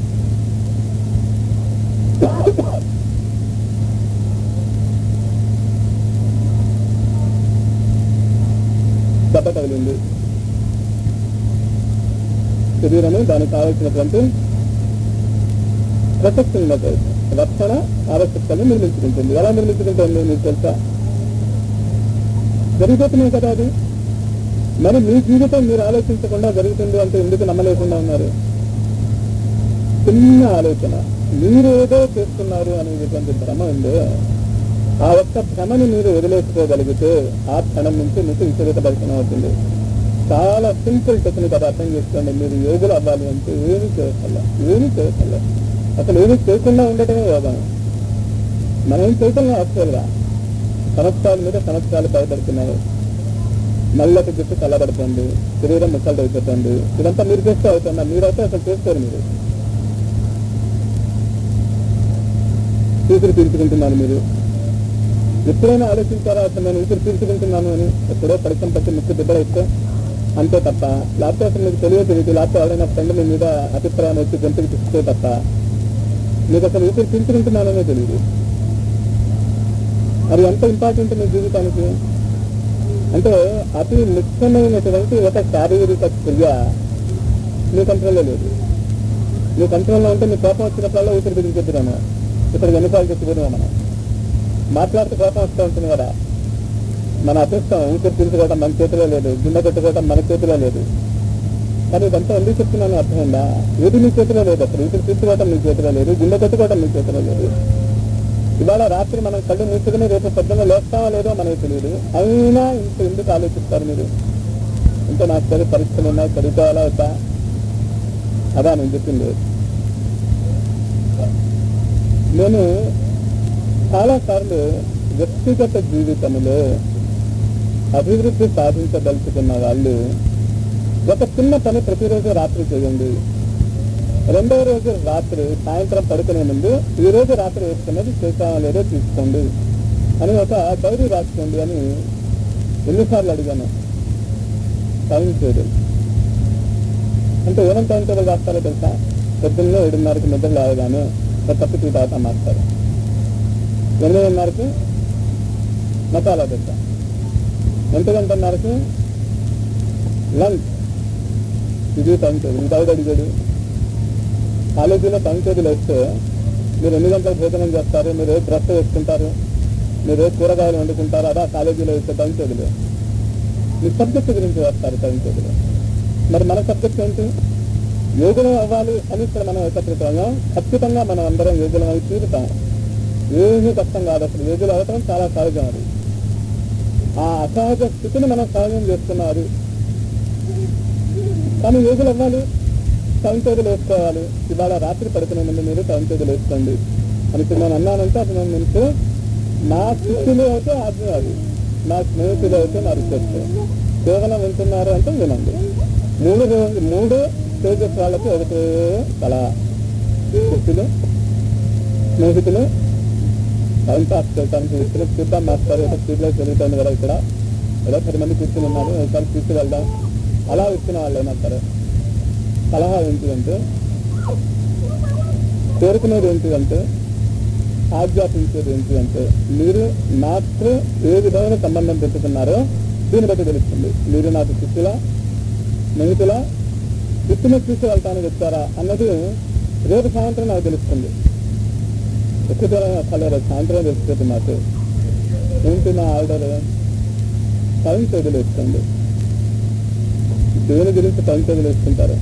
దెబ్బ తగిలింది శరీరము దానికి కావలసినటువంటి ప్రసక్తున్నది రక్షణ ఆవశ్యకతను నిర్మించుకుంటుంది ఎలా నిర్మించుకుంటుంది మీకు తెలుసా జరిగిపోతున్నాయి కదా అది మరి మీ జీవితం మీరు ఆలోచించకుండా జరుగుతుంది అంటే ఎందుకు నమ్మలేకుండా ఉన్నారు చిన్న ఆలోచన మీరు ఏదో చేస్తున్నారు అనేటువంటి భ్రమ ఉందో ఆ ఒక్క భ్రమని మీరు వదిలేసుకోగలిగితే ఆ క్షణం నుంచి మీకు విచలిత దర్శనం అవుతుంది చాలా సింపుల్ టెక్నిక్ అది అర్థం చేసుకోండి మీరు యోగులు అవ్వాలి అంటే ఏమి చేయగల ఏమి చేయగల అసలు ఏమి చేయకుండా ఉండటమే యోగం మనం ఏం చేయగలం యాక్చువల్గా సంవత్సరాల మీద సంవత్సరాలు భయపడుతున్నాయి నల్లటి జుట్టు చల్లబడుతుంది శరీరం ముక్కలు అయిపోతుంది ఇదంతా మీరు చేస్తే అవుతుందా మీరైతే అసలు చేసుకోరు మీరు ఊపిరి పీల్చుకుంటున్నారు మీరు ఎప్పుడైనా ఆలోచించారా అసలు నేను ఊపిరి పీల్చుకుంటున్నాను అని ఎప్పుడో పరిశ్రమ పట్టి ముక్కు దెబ్బలు అంతే తప్ప లేకపోతే అసలు మీకు తెలియదు తెలియదు లేకపోతే ఎవరైనా ఫ్రెండ్ మీ మీద అభిప్రాయం వచ్చి గొంతుకు తీస్తే తప్ప మీకు అసలు ఊపిరి పీల్చుకుంటున్నాననే తెలియదు మరి ఎంత ఇంపార్టెంట్ మీ జీవితానికి అంటే అతి ముఖ్యమైనటువంటి ఒక శారీరక క్రియ మీ కంట్రోల్లో లేదు మీ కంట్రోల్లో ఉంటే మీ కోపం వచ్చినప్పుడల్లా ఊపిరి బిగించుతున్నాను ఇక్కడ ఎన్నిసార్లు చెప్పుకున్నాం మనం మాట్లాడితే కోపం వస్తూ ఉంటుంది కదా మన అదృష్టం ఊపిరి తీసుకోవడం మన చేతిలో లేదు గిన్నె పెట్టుకోవడం మన చేతిలో లేదు కానీ ఇదంతా ఎందుకు చెప్తున్నాను అర్థమైందా ఏది మీ చేతిలో లేదు అసలు ఊపిరి తీసుకోవడం మీ చేతిలో లేదు గిన్నె పెట్టుకోవడం మీ చేతిలో లేదు ఇవాళ రాత్రి మనం కళ్ళు మూసుకుని రేపు పొద్దున్న లేస్తామో లేదో మనకు తెలియదు అయినా ఇంత ఎందుకు ఆలోచిస్తారు మీరు ఇంకా నాకు చదివి పరీక్షలు ఉన్నాయి చదువుకోవాలా వద్దా అదా నేను చెప్పింది నేను చాలా సార్లు వ్యక్తిగత జీవితంలో అభివృద్ధి సాధించదలుచుకున్న వాళ్ళు ఒక చిన్న పని ప్రతిరోజు రాత్రి చేయండి రెండవ రోజు రాత్రి సాయంత్రం పడుకునే ముందు ఈ రోజు రాత్రి వేసుకున్నది చేసామో లేదో తీసుకోండి అని ఒక డైరీ రాసుకోండి అని ఎన్నిసార్లు అడిగాను టైం చేయడం అంటే ఏమని టైం టేబుల్ రాస్తారో తెలుసా పొద్దున్న ఏడున్నరకి నిద్ర లేవగానే ఒక కప్పు టీ తాగుతా మారుతారు ఎనిమిదిన్నరకి మసాలా దోశ ఎంత గంటన్నరకి లంచ్ ఇది టైం టేబుల్ ఇంకా అడిగాడు కాలేజీలో టైం టేబుల్ వేస్తే మీరు ఎన్ని గంటలకు భోజనం చేస్తారు మీరు ఏ డ్రెస్ వేసుకుంటారు మీరు ఏ కూరగాయలు వండుకుంటారు అదా కాలేజీలో వేస్తే టైం టేబుల్ మీ సబ్జెక్ట్ గురించి వేస్తారు టైం టేబుల్ మరి మన సబ్జెక్ట్ ఏంటి యోగులం అవ్వాలి అని ఇక్కడ మనం ఏకత్రితంగా ఖచ్చితంగా మనం అందరం యోగులం అయి తీరుతాం ఏమీ కష్టం కాదు అసలు యోగులు అవటం చాలా సహజం అది ఆ అసహజ స్థితిని మనం సహజం చేస్తున్నారు కానీ యోగులు అవ్వాలి టైం టేబుల్ వేసుకోవాలి ఇవాళ రాత్రి పడుకునే ముందు మీరు టైం టేబుల్ వేసుకోండి అని ఇప్పుడు నేను అన్నానంటే అది నేను మీకు నా శిష్యులు అయితే ఆజ్ఞాలు నా స్నేహితులు అయితే నా రిసెర్చ్ కేవలం వింటున్నారు అంటే వినండి మూడు రోజు మూడు స్టేజెస్ వాళ్ళకి ఒకటి కళ శిష్యులు స్నేహితులు టైం పాస్ చేయడానికి వ్యక్తులు చూద్దాం మాస్టర్ ఒక స్పీడ్ లో జరుగుతుంది కదా ఇక్కడ ఏదో పది మంది కూర్చుని ఉన్నారు ఒకసారి తీసుకు వెళ్దాం అలా వచ్చిన వాళ్ళు అయినా సరే సలహా ఏంటిదంటే కోరుకునేది ఏంటిదంటే ఆధ్యాత్మించేది ఏంటిదంటే మీరు నాకు ఏ విధమైన సంబంధం పెట్టుకున్నారో దీన్ని బట్టి తెలుస్తుంది మీరు నాకు శిష్యుల స్నేహితుల శిష్యుని చూసి వెళ్తానికి వచ్చారా అన్నది రేపు సాయంత్రం నాకు తెలుస్తుంది ఎక్కువ అసలు రేపు సాయంత్రం తెలుస్తుంది నాకు ఏంటి నా ఆర్డర్ టైం టేబుల్ వేసుకోండి దేని గురించి టైం టేబుల్ వేసుకుంటారు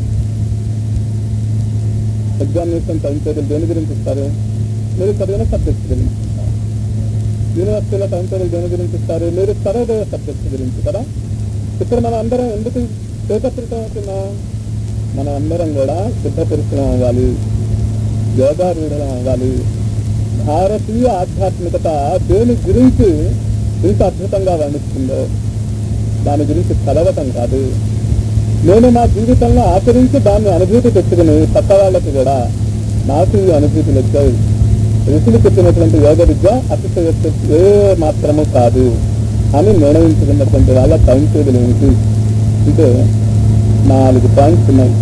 ఎగ్జామినేషన్ టైం టేబుల్ దేని గురించి ఇస్తారు మీరు చదివిన సబ్జెక్ట్స్ గురించి యూనివర్సిటీలో టైం టేబుల్ దేని గురించి ఇస్తారు మీరు చదివే సబ్జెక్ట్స్ గురించి కదా ఇక్కడ మనం అందరం ఎందుకు ఏకత్రితం అవుతున్నాం మనం అందరం కూడా సిద్ధ పురుషులం అవ్వాలి యోగారూఢం అవ్వాలి భారతీయ ఆధ్యాత్మికత దేని గురించి ఇంత అద్భుతంగా వర్ణిస్తుందో దాని గురించి చదవటం కాదు నేను నా జీవితంలో ఆచరించి దాన్ని అనుభూతి తెచ్చుకుని పక్క వాళ్ళకి కూడా నాకు ఈ అనుభూతులు వచ్చాయి ఋషులు చెప్పినటువంటి యోగ విద్య అతిశయక్తి ఏ మాత్రము కాదు అని నిర్ణయించుకున్నటువంటి వాళ్ళ టైం టేబుల్ ఏమిటి అంటే నాలుగు పాయింట్స్ ఉన్నాయి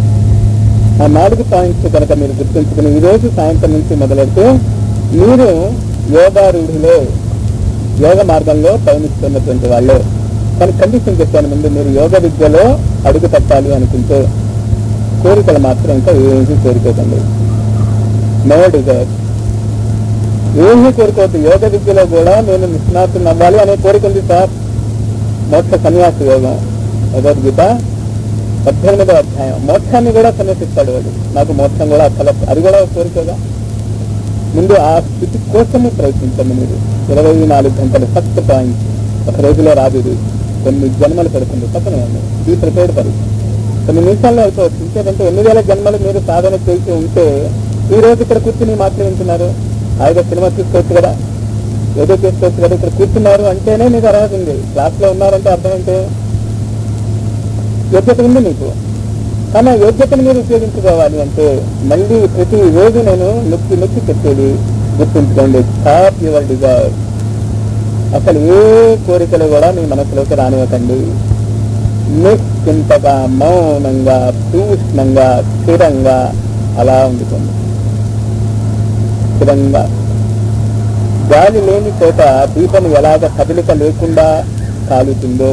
ఆ నాలుగు పాయింట్స్ కనుక మీరు గుర్తుంచుకుని ఈ రోజు సాయంత్రం నుంచి మొదలెడితే మీరు యోగారూఢిలో యోగ మార్గంలో పయనిస్తున్నటువంటి వాళ్ళే కానీ కండిషన్ చెప్పాను ముందు మీరు యోగ విద్యలో అడుగు పెట్టాలి అనుకుంటే కోరికలు మాత్రం ఇంకా ఏమీ కోరుకోకండి నో డిజైర్ ఏమీ కోరుకోవద్దు యోగ విద్యలో కూడా నేను నిష్ణాతులు అవ్వాలి అనే కోరిక ఉంది సార్ మోక్ష సన్యాస యోగం భగవద్గీత పద్దెనిమిదో అధ్యాయం మోక్షాన్ని కూడా సన్యసిస్తాడు వాడు నాకు మోక్షం కూడా అసలు అది కూడా ఒక కోరికగా ముందు ఆ స్థితి కోసమే ప్రయత్నించండి మీరు ఇరవై నాలుగు గంటలు ఫస్ట్ పాయింట్ ఒక రోజులో రాదు ఇది కొన్ని జన్మలు పడుతుంది పక్కన ఈ ప్రిపేర్డ్ పరి కొన్ని నిమిషాల్లో అయిపోవచ్చు ఇంకేదంటే ఎన్ని వేల జన్మలు మీరు సాధన చేసి ఉంటే ఈ రోజు ఇక్కడ కూర్చుని మాటలు వింటున్నారు హాయిగా సినిమా చూసుకోవచ్చు కదా ఏదో చేసుకోవచ్చు కదా ఇక్కడ కూర్చున్నారు అంటేనే మీకు అర్హత ఉంది క్లాస్ లో ఉన్నారంటే అర్థం ఏంటి యోగ్యత ఉంది మీకు కానీ ఆ యోగ్యతను మీరు ఉపయోగించుకోవాలి అంటే మళ్ళీ ప్రతి రోజు నేను నొక్కి నొక్కి చెప్పేది గుర్తుంచుకోండి స్టాప్ యువర్ డిజైర్ అసలు ఏ కోరికలు కూడా మీ మనసులోకి రానివ్వకండి నిశ్చింతగా మౌనంగా సూక్ష్మంగా స్థిరంగా అలా ఉండుకోండి స్థిరంగా గాలి లేని చోట దీపం ఎలాగ కదలిక లేకుండా కాలుతుందో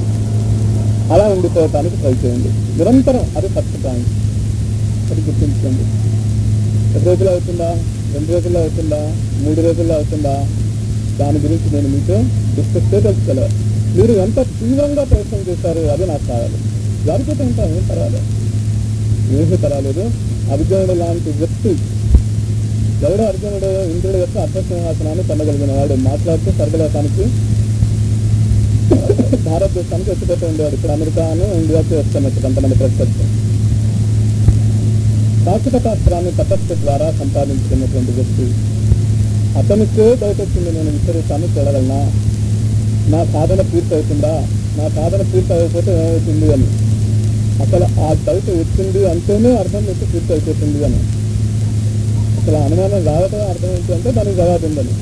అలా ఉండిపోవటానికి ట్రై చేయండి నిరంతరం అది ఫస్ట్ పాయింట్ అది గుర్తుంచుకోండి ఎన్ని రోజులు అవుతుందా రెండు రోజుల్లో అవుతుందా మూడు రోజుల్లో అవుతుందా దాని గురించి నేను మీతో డిస్కస్ చేయదలుచుకోలే మీరు ఎంత తీవ్రంగా ప్రయత్నం చేశారు అది నాకు కావాలి జాగ్రత్త ఉంటాం ఏం పర్వాలేదు ఏమీ పర్వాలేదు అర్జునుడు లాంటి వ్యక్తి ఎవడో అర్జునుడు ఇంద్రుడు యొక్క అర్థసింహాసనాన్ని పొందగలిగిన వాడు మాట్లాడుతూ స్వర్గలోకానికి భారతదేశానికి వచ్చిపోతూ ఉండేవాడు ఇప్పుడు అమెరికాను ఇండియాకి వస్తున్నట్టు కొంతమంది ప్రస్తుతం శాశ్వత శాస్త్రాన్ని తపస్సు ద్వారా సంపాదించుకున్నటువంటి వ్యక్తి అతనికే డౌట్ వచ్చింది నేను విస్తరిస్తాను చూడగలనా నా సాధన పూర్తి అవుతుందా నా సాధన పూర్తి అయిపోతే ఏమవుతుంది అని అసలు ఆ డౌట్ వచ్చింది అంటేనే అర్థం వచ్చి పూర్తి అయిపోతుంది అని అసలు అనుమానం రావటం అర్థం ఏంటి అంటే దానికి జవాబు ఉందని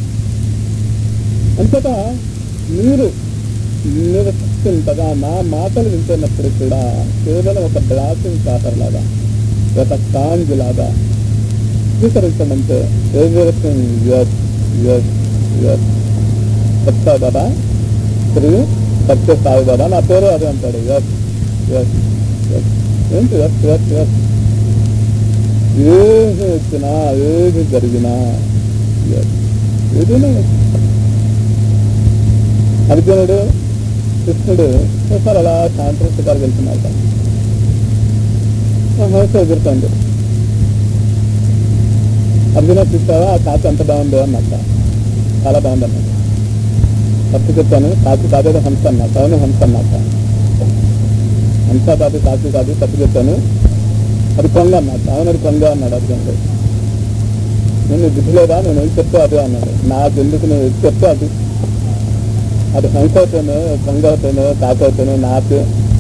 అంతటా మీరు నివసిస్తుంటగా నా మాటలు వింటున్నప్పుడు కూడా కేవలం ఒక బ్లాసింగ్ పేపర్ లాగా ఒక స్టాంజ్ లాగా స్వీకరించమంటే ఎవ్రీథింగ్ యస్ యస్ యస్ చెప్తా బాబా శ్రీ సత్య సాయి బాబా నా పేరు అదే అంటాడు యస్ యస్ యస్ ఏంటి యస్ యస్ యస్ ఏది వచ్చినా ఏది జరిగినా yes. ఏదైనా yes. అర్జునుడు కృష్ణుడు ఒకసారి అలా సాయంత్రం శిఖారు వెళ్తున్నారు హౌస్ ఎగురుతుంది అర్జున చూస్తావా ఆ కాకి ఎంత బాగుందో అన్నట్ట చాలా బాగుంది అన్నట్టు తప్పు చెప్పాను కాకి కాదేదో హంస అన్నట్టు అవును హంస అన్నట్ట అంతా కాదు కాదు కాదు తప్పు చెప్పాను అది కొంగ అన్నాడు అవును అది కొంగ అన్నాడు అర్జునుడు నేను బుద్ధి లేదా నేను ఏం చెప్తా అదే అన్నాడు నాకు ఎందుకు నేను ఏది చెప్తా అది అది హంస అవుతాను కొంగ అవుతాను కాక అవుతాను నాకు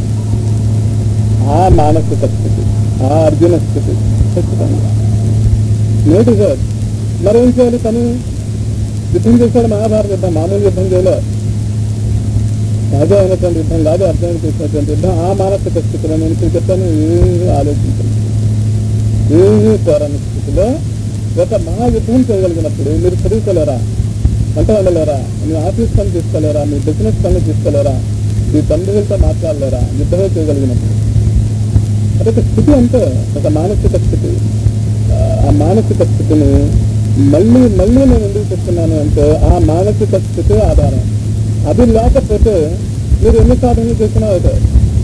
ఆ మానసిక స్థితి ఆ అర్జున స్థితి ఖచ్చితంగా నేటి సార్ మరేం చేయాలి తను యుద్ధం చేశాడు మహాభారత యుద్ధం మామూలు యుద్ధం చేయలే సహజమైనటువంటి యుద్ధం కాదు అర్థం చేసినటువంటి యుద్ధం ఆ మానసిక స్థితిలో నేను ఇప్పుడు చెప్పాను ఏమీ ఆలోచించను ఏమీ కోరని స్థితిలో ఒక మహాయుద్ధం చేయగలిగినప్పుడు మీరు చదువుకోలేరా వంట వండలేరా మీ ఆఫీస్ పని తీసుకోలేరా మీ బిజినెస్ పనులు తీసుకోలేరా మీ బంధువులతో మాట్లాడలేరా యుద్ధమే చేయగలిగినప్పుడు అదొక స్థితి అంటే ఒక మానసిక స్థితి ఆ మానసిక స్థితిని మళ్ళీ మళ్ళీ నేను ఎందుకు చెప్తున్నాను అంటే ఆ మానసిక స్థితి ఆధారం అది లేకపోతే మీరు ఎన్ని సాధనలు చేసినా అవుతాయి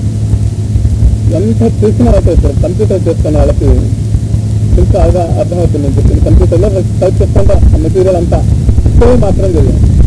ఎంత చేసినా అవుతాయి సార్ కంప్యూటర్ చేస్తున్న వాళ్ళకి ఇంకా బాగా అర్థమవుతుంది నేను చెప్పింది కంప్యూటర్లో టైప్ చేస్తుంటా ఆ మెటీరియల్ అంతా సేవ్ మాత్రం చేయాలి